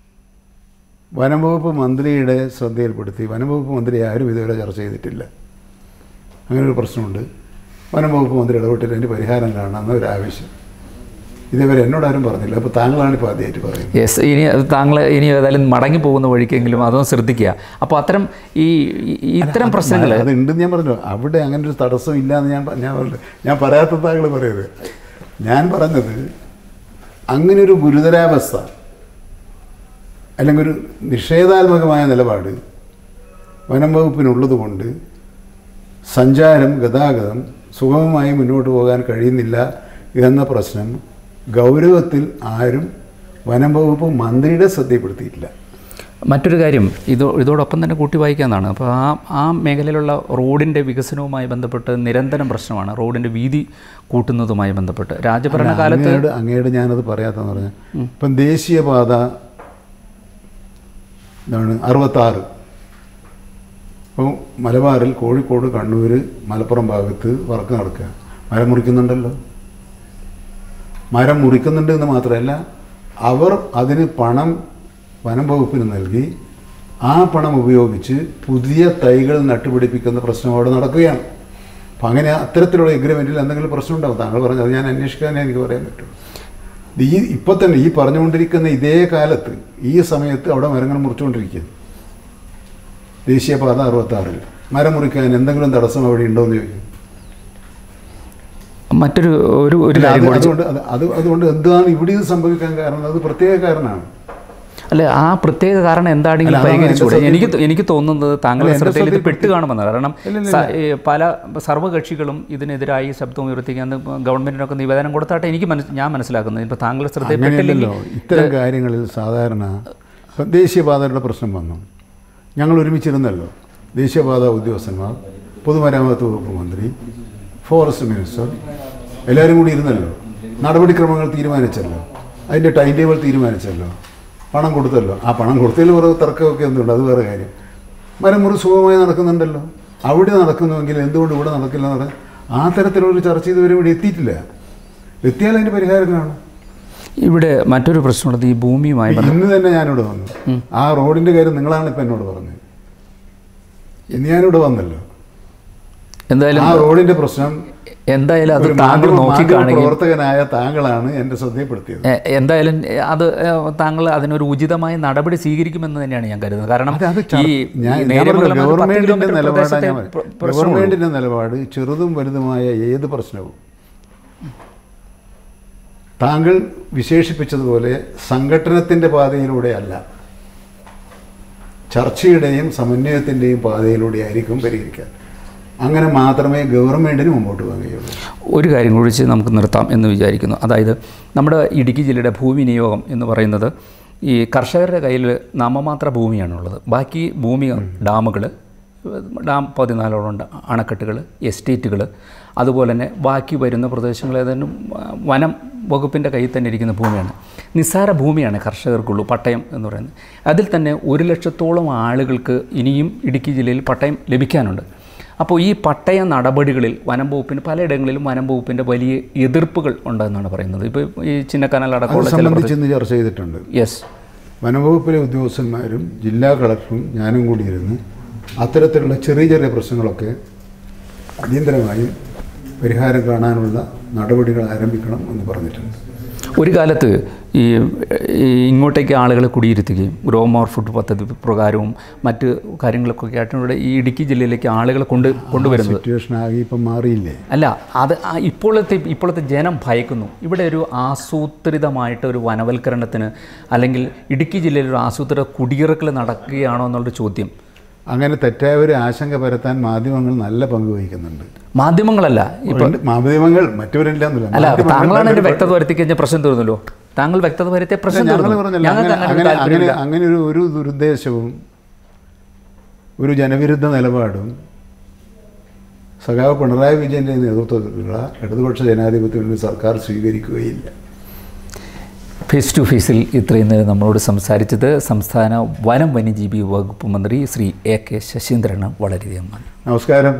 വനംവകുപ്പ് മന്ത്രിയുടെ ശ്രദ്ധയിൽപ്പെടുത്തി വനംവകുപ്പ് മന്ത്രി ആരും ഇതുവരെ ചർച്ച ചെയ്തിട്ടില്ല അങ്ങനെ ഒരു പ്രശ്നമുണ്ട് വനംവകുപ്പ് മന്ത്രി ഇടപെട്ടിട്ട് അതിൻ്റെ പരിഹാരം കാണണമെന്ന ഒരു ആവശ്യം ഇതേവരെ എന്നോട് ആരും പറഞ്ഞില്ല അപ്പോൾ താങ്കളാണ് ഇപ്പോൾ ആദ്യമായിട്ട് പറയുന്നത് യെസ് ഇനി അത് താങ്കൾ ഇനി ഏതായാലും മടങ്ങി പോകുന്ന വഴിക്കെങ്കിലും അതൊന്ന് ശ്രദ്ധിക്കുക അപ്പോൾ അത്തരം ഈ ഈ- ഈ ഇത്തരം പ്രശ്നങ്ങൾ അത് ഉണ്ടെന്ന് ഞാൻ പറഞ്ഞു അവിടെ അങ്ങനെ ഒരു തടസ്സം ഇല്ല എന്ന് ഞാൻ പ- ഞാൻ പറഞ്ഞു ഞാൻ പറയാത്ത താങ്കൾ പറയരുത് ഞാൻ പറഞ്ഞത് അങ്ങനെ ഒരു ഗുരുതരാവസ്ഥ അല്ലെങ്കിൽ ഒരു നിഷേധാത്മകമായ നിലപാട് വനം വകുപ്പിനുള്ളത് കൊണ്ട് സഞ്ചാരം ഗതാഗതം സുഗമമായി മുന്നോട്ട് പോകാൻ കഴിയുന്നില്ല എന്ന പ്രശ്നം ഗൗരവത്തിൽ ആരും വനം വകുപ്പ് മന്ത്രിയുടെ ശ്രദ്ധയിൽപ്പെടുത്തിയിട്ടില്ല മറ്റൊരു കാര്യം ഇത് ഇതോടൊപ്പം തന്നെ കൂട്ടി വായിക്കാമെന്നാണ് അപ്പോൾ ആ ആ മേഖലയിലുള്ള റോഡിൻ്റെ വികസനവുമായി ബന്ധപ്പെട്ട് നിരന്തരം പ്രശ്നമാണ് റോഡിൻ്റെ വീതി കൂട്ടുന്നതുമായി ബന്ധപ്പെട്ട് രാജഭരണകാലത്ത് അങ്ങയോട് അങ്ങയോട് ഞാനത് പറയാത്തെന്ന് പറഞ്ഞാൽ ഇപ്പം ദേശീയപാത എന്താണ് അറുപത്താറ് അപ്പോൾ മലബാറിൽ കോഴിക്കോട് കണ്ണൂർ മലപ്പുറം ഭാഗത്ത് വർക്ക് നടക്കുക മരം മുറിക്കുന്നുണ്ടല്ലോ മരം മുറിക്കുന്നുണ്ട് എന്ന് മാത്രമല്ല അവർ അതിന് പണം വനം വകുപ്പിന് നൽകി ആ പണം ഉപയോഗിച്ച് പുതിയ തൈകൾ നട്ടുപിടിപ്പിക്കുന്ന പ്രശ്നം അവിടെ നടക്കുകയാണ് അപ്പം അങ്ങനെ അത്തരത്തിലുള്ള എഗ്രിമെൻറ്റിൽ എന്തെങ്കിലും പ്രശ്നം ഉണ്ടാവും താങ്കൾ പറഞ്ഞത് അത് ഞാൻ അന്വേഷിക്കാനേ എനിക്ക് പറയാൻ പറ്റും ഇത് ഈ ഇപ്പം തന്നെ ഈ പറഞ്ഞുകൊണ്ടിരിക്കുന്ന ഇതേ കാലത്ത് ഈ സമയത്ത് അവിടെ മരങ്ങൾ മുറിച്ചുകൊണ്ടിരിക്കുന്നു ദേശീയപാത അറുപത്താറിൽ മരം മുറിക്കാൻ എന്തെങ്കിലും തടസ്സം അവിടെ ഉണ്ടോ എന്ന് ചോദിക്കും മറ്റൊരു ഒരു ഒരു അല്ല, കാര്യം അത് കൂടി അതുകൊണ്ട് അത് അത് അതുകൊണ്ട് എന്താണ് ഇവിടെ ഇത് സംഭവിക്കാൻ കാരണം അത് പ്രത്യേക കാരണമാണ് അല്ല ആ പ്രത്യേക കാരണം എന്താണെങ്കിലും അല്ല, അതാണ് പരിഹരിച്ചുകൂടെ എൻ്റെ എനിക്ക് എനിക്ക് തോന്നുന്നത് താങ്കളുടെ അല്ല, എൻ്റെ ശ്രദ്ധയിൽ ഇത് ശ്രദ്ധയിൽ പെട്ട് കാണുമെന്ന് കാരണം ഇല്ല, ഇല്ല, സ- ഈ പല സർവ്വകക്ഷികളും ഇതിനെതിരായി ശബ്ദം ഉയർത്തിക്കാൻ ഗവൺമെന്റിനൊക്കെ നിവേദനം കൊടുത്താട്ടെ എനിക്ക് മനസ്സ് ഞാൻ മനസ്സിലാക്കുന്നത് ഇപ്പോൾ താങ്കളുടെ ശ്രദ്ധയിൽപ്പെട്ടില്ലെങ്കിൽ അങ്ങനെയല്ലല്ലോ ഇത്തരം കാര്യങ്ങളിൽ സാധാരണ ഇപ്പം ദേശീയപാതയുടെ പ്രശ്നം വന്നു ഞങ്ങൾ ഒരുമിച്ചിരുന്നല്ലോ ദേശീയപാത ഉദ്യോഗസ്ഥന്മാർ പൊതുമരാമത്ത് വകുപ്പ് മന്ത്രി ഫോറസ്റ്റ് മിനിസ്റ്റർ എല്ലാവരും കൂടി ഇരുന്നല്ലോ നടപടിക്രമങ്ങൾ തീരുമാനിച്ചല്ലോ അതിൻ്റെ ടൈം ടേബിൾ തീരുമാനിച്ചല്ലോ പണം കൊടുത്തല്ലോ ആ പണം കൊടുത്തതിൽ കുറേ തർക്കമൊക്കെ എന്തുണ്ട് അത് വേറെ കാര്യം മരമുറി സുഖമായി നടക്കുന്നുണ്ടല്ലോ അവിടെ നടക്കുന്നുവെങ്കിൽ എന്തുകൊണ്ട് ഇവിടെ നടക്കില്ല എന്ന് പറഞ്ഞാൽ ആ തരത്തിലൊരു ചർച്ച ഇതുവരെ ഇവിടെ എത്തിയിട്ടില്ല എത്തിയാൽ അതിൻ്റെ പരിഹാരം കാണും ഇവിടെ മറ്റൊരു പ്രശ്നമുള്ളത് ഈ ഭൂമിയുമായി ബന്ധ- ഇന്ന് തന്നെ ഞാനിവിടെ വന്നു ആ റോഡിന്റെ കാര്യം നിങ്ങളാണ് ഇപ്പം എന്നോട് പറഞ്ഞത് ഇന്ന് ഞാനിവിടെ വന്നല്ലോ എന്തായാലും ആ റോഡിന്റെ പ്രശ്നം എന്തായാലും അത് ഒരു താങ്കൾ മാധ്യമ- മാധ്യമ നോക്കിക്കാണുകയും പ്രവർത്തകനായ താങ്കളാണ് എന്റെ ശ്രദ്ധയിൽപ്പെടുത്തിയത് എ- എന്തായാലും എ, അത് എ, താങ്കൾ അതിനൊരു ഉചിതമായ നടപടി സ്വീകരിക്കുമെന്ന് തന്നെയാണ് ഞാൻ കരുതുന്നത് കാരണം അത് അത് ചർ- ഈ ഞാൻ ഞാൻ നേരെ പറഞ്ഞല്ലോ, മുതൽ പത്ത് ഗവൺമെന്റിന്റെ കിലോമീറ്റർ നിലപാടാണ് പ്രദേശത്തെ ഞാൻ പ്ര- പറഞ്ഞത്. പ്രശ്നമുള്ളൂ. ഗവൺമെന്റിന്റെ നിലപാട് ചെറുതും വലുതുമായ ഏത് പ്രശ്നവും താങ്കൾ വിശേഷിപ്പിച്ചതുപോലെ സംഘടനത്തിന്റെ പാതയിലൂടെയല്ല ചർച്ചയുടെയും സമന്വയത്തിന്റെയും പാതയിലൂടെ ആയിരിക്കും പരിഹരിക്കാൻ അങ്ങനെ മാത്രമേ ഗവൺമെന്റിന് മുമ്പോട്ട് പോകാൻ കഴിയുള്ളൂ ഒരു കാര്യം കുറിച്ച് നമുക്ക് നിർത്താം എന്ന് വിചാരിക്കുന്നു അതായത് നമ്മുടെ ഇടുക്കി ജില്ലയുടെ ഭൂവിനിയോഗം എന്ന് പറയുന്നത് ഈ കർഷകരുടെ കയ്യിൽ നാമമാത്ര ഭൂമിയാണുള്ളത് ബാക്കി ഭൂമി ഡാമുകൾ ഡാം പതിനാലോളം ഉണ്ട് അണക്കെട്ടുകൾ എസ്റ്റേറ്റുകൾ അതുപോലെ തന്നെ ബാക്കി വരുന്ന പ്രദേശങ്ങൾ ഏതാനും വനം വകുപ്പിൻ്റെ കയ്യിൽ തന്നെ ഇരിക്കുന്ന ഭൂമിയാണ് നിസ്സാര ഭൂമിയാണ് കർഷകർക്കുള്ളൂ പട്ടയം എന്ന് പറയുന്നത് അതിൽ തന്നെ ഒരു ലക്ഷത്തോളം ആളുകൾക്ക് ഇനിയും ഇടുക്കി ജില്ലയിൽ പട്ടയം ലഭിക്കാനുണ്ട് അപ്പോൾ ഈ പട്ടയ നടപടികളിൽ വനം വകുപ്പിന് പലയിടങ്ങളിലും വനം വകുപ്പിൻ്റെ വലിയ എതിർപ്പുകൾ ഉണ്ടെന്നാണ് പറയുന്നത് ഇപ്പോൾ ഈ ചിന്നക്കനാൽ അത് അടക്കമുള്ള ചില സംബന്ധിച്ച് ഇന്ന് ചർച്ച ചെയ്തിട്ടുണ്ട് യെസ് വനംവകുപ്പിലെ ഉദ്യോഗസ്ഥന്മാരും ജില്ലാ കളക്ടറും ഞാനും കൂടി ഇരുന്ന് അത്തരത്തിലുള്ള ചെറിയ ചെറിയ പ്രശ്നങ്ങളൊക്കെ അടിയന്തരമായും പരിഹാരം കാണാനുള്ള നടപടികൾ ആരംഭിക്കണം എന്ന് പറഞ്ഞിട്ടുണ്ട് ഒരു കാലത്ത് ഈ ഈ ഇങ്ങോട്ടേക്ക് ആളുകളെ കുടിയിരുത്തുകയും ഗ്രോ മോർ ഫുഡ് പദ്ധതി പ്രകാരവും മറ്റ് കാര്യങ്ങളൊക്കെ ആയിട്ടാണ് ഇവിടെ ഈ ഇടുക്കി ജില്ലയിലേക്ക് ആളുകളെ കൊണ്ട് കൊണ്ടുവരുന്നത് സിറ്റുവേഷൻ ആകെ ഇപ്പം മാറിയില്ലേ അല്ല അത് ആ ഇപ്പോഴത്തെ ഇപ്പോഴത്തെ ജനം ഭയക്കുന്നു ഇവിടെ ഒരു ആസൂത്രിതമായിട്ട് ഒരു വനവൽക്കരണത്തിന് അല്ലെങ്കിൽ ഇടുക്കി ജില്ലയിൽ ഒരു ആസൂത്രിത കുടിയിറക്കൽ നടക്കുകയാണോ എന്നുള്ളൊരു ചോദ്യം അങ്ങനെ തെറ്റായ ഒരു ആശങ്ക പരത്താൻ മാധ്യമങ്ങൾ നല്ല പങ്ക് വഹിക്കുന്നുണ്ട് മാധ്യമങ്ങളല്ല ഇപ്പൊ ഉണ്ട്. മാധ്യമങ്ങൾ മറ്റവരില്ലാന്നില്ല അല്ല മാധ്യമങ്ങൾ താങ്കളാണ് എൻ്റെ നല്ലൊരു വ്യക്തത വരുത്തി കഴിഞ്ഞാൽ പ്രശ്നം തീർന്നല്ലോ താങ്കൾ വ്യക്തത വരുത്തിയ പ്രശ്നം ഞങ്ങൾ തീർന്നു പറഞ്ഞല്ലോ ഞങ്ങൾക്ക് അങ്ങനെ അങ്ങനെ ഒരു അങ്ങനെ അങ്ങനെ താല്പര്യമില്ല അങ്ങനെ ഒരു ഒരു ദുരുദ്ദേശവും ഒരു ജനവിരുദ്ധ നിലപാടും സഖാവ് പിണറായി വിജയന്റെ നേതൃത്വത്തിലുള്ള ഇടതുപക്ഷ ജനാധിപത്യ സർക്കാർ സ്വീകരിക്കുകയില്ല ഫേസ് ടു ഫേസിൽ ഇത്രയും നേരം നമ്മളോട് സംസാരിച്ചത് സംസ്ഥാന വനം വന്യജീവി വകുപ്പ് മന്ത്രി ശ്രീ എ കെ ശശീന്ദ്രനാണ് വളരെയധികം നന്ദി നമസ്കാരം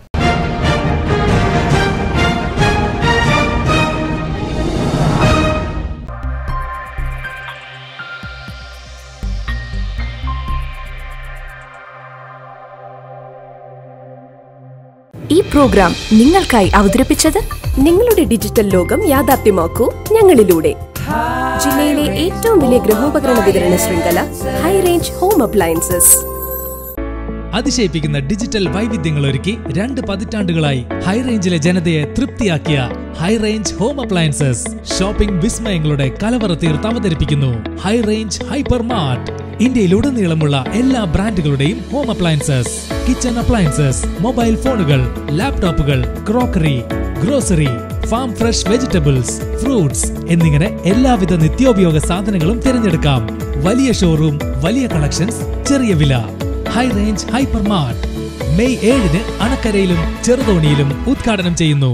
ഈ പ്രോഗ്രാം നിങ്ങൾക്കായി അവതരിപ്പിച്ചത് നിങ്ങളുടെ ഡിജിറ്റൽ ലോകം യാഥാർത്ഥ്യമാക്കൂ ഞങ്ങളിലൂടെ ജില്ലയിലെ ഏറ്റവും വലിയ ഗൃഹോപകരണ വിതരണ ശൃംഖല ഹൈ റേഞ്ച് ഹോം അപ്ലയൻസസ് അതിശയിപ്പിക്കുന്ന ഡിജിറ്റൽ വൈവിധ്യങ്ങൾ ഒരുക്കി രണ്ട് പതിറ്റാണ്ടുകളായി ഹൈ റേഞ്ചിലെ ജനതയെ തൃപ്തിയാക്കിയ high range home appliances shopping വിസ്മയങ്ങളുടെ കലവറ തീർത്ത് അവതരിപ്പിക്കുന്നു ഹൈ റേഞ്ച് ഹൈപ്പർ മാർട്ട് ഇന്ത്യയിലുടനീളമുള്ള എല്ലാ ബ്രാൻഡുകളുടെയും home appliances kitchen appliances mobile ഫോണുകൾ ലാപ്ടോപ്പുകൾ crockery grocery farm fresh vegetables fruits എന്നിങ്ങനെ എല്ലാവിധ നിത്യോപയോഗ സാധനങ്ങളും തിരഞ്ഞെടുക്കാം വലിയ ഷോറൂം വലിയ കളക്ഷൻസ് ചെറിയ വില high range hyper mart May ഏഴിന് അണക്കരയിലും ചെറുതോണിയിലും ഉദ്ഘാടനം ചെയ്യുന്നു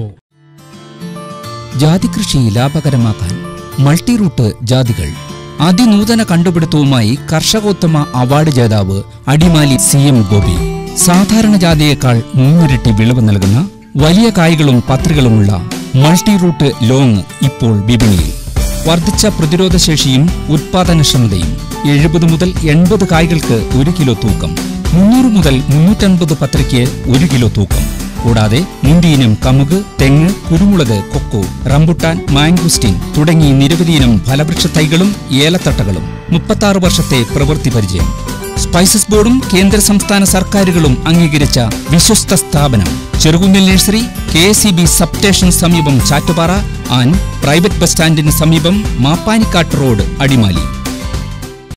ജാതി കൃഷി ലാഭകരമാക്കാൻ മൾട്ടി റൂട്ട് ജാതികൾ അതിനൂതന കണ്ടുപിടുത്തവുമായി കർഷകോത്തമ അവാർഡ് ജേതാവ് അടിമാലി സി എം ഗോപി സാധാരണ ജാതിയേക്കാൾ മൂന്നിരട്ടി വിളവ് നൽകുന്ന വലിയ കായ്കളും പത്രികളുമുള്ള മൾട്ടി റൂട്ട് ലോങ് ഇപ്പോൾ വിപണിയിൽ വർദ്ധിച്ച പ്രതിരോധശേഷിയും ഉത്പാദനക്ഷമതയും എഴുപത് മുതൽ എൺപത് കായ്കൾക്ക് ഒരു കിലോ തൂക്കം മുന്നൂറ് മുതൽ മുന്നൂറ്റൻപത് പത്രിക്ക് ഒരു കിലോ തൂക്കം കൂടാതെ മുന്തിയിനം കമുക് തെങ്ങ് കുരുമുളക് കൊക്കോ റംബുട്ടാൻ മാംഗുസ്റ്റിൻ തുടങ്ങി നിരവധിയിനം ഫലവൃക്ഷ തൈകളും ഏലത്തട്ടകളും മുപ്പത്താറ് വർഷത്തെ പ്രവൃത്തി പരിചയം സ്പൈസസ് ബോർഡും കേന്ദ്ര സംസ്ഥാന സർക്കാരുകളും അംഗീകരിച്ച വിശ്വസ്ത സ്ഥാപനം ചെറുകുന്നിൽ nursery K S C B substation സമീപം ചാറ്റുപാറ ആൻഡ് പ്രൈവറ്റ് ബസ് സ്റ്റാൻഡിന് സമീപം മാപ്പാനിക്കാട്ട് റോഡ് അടിമാലി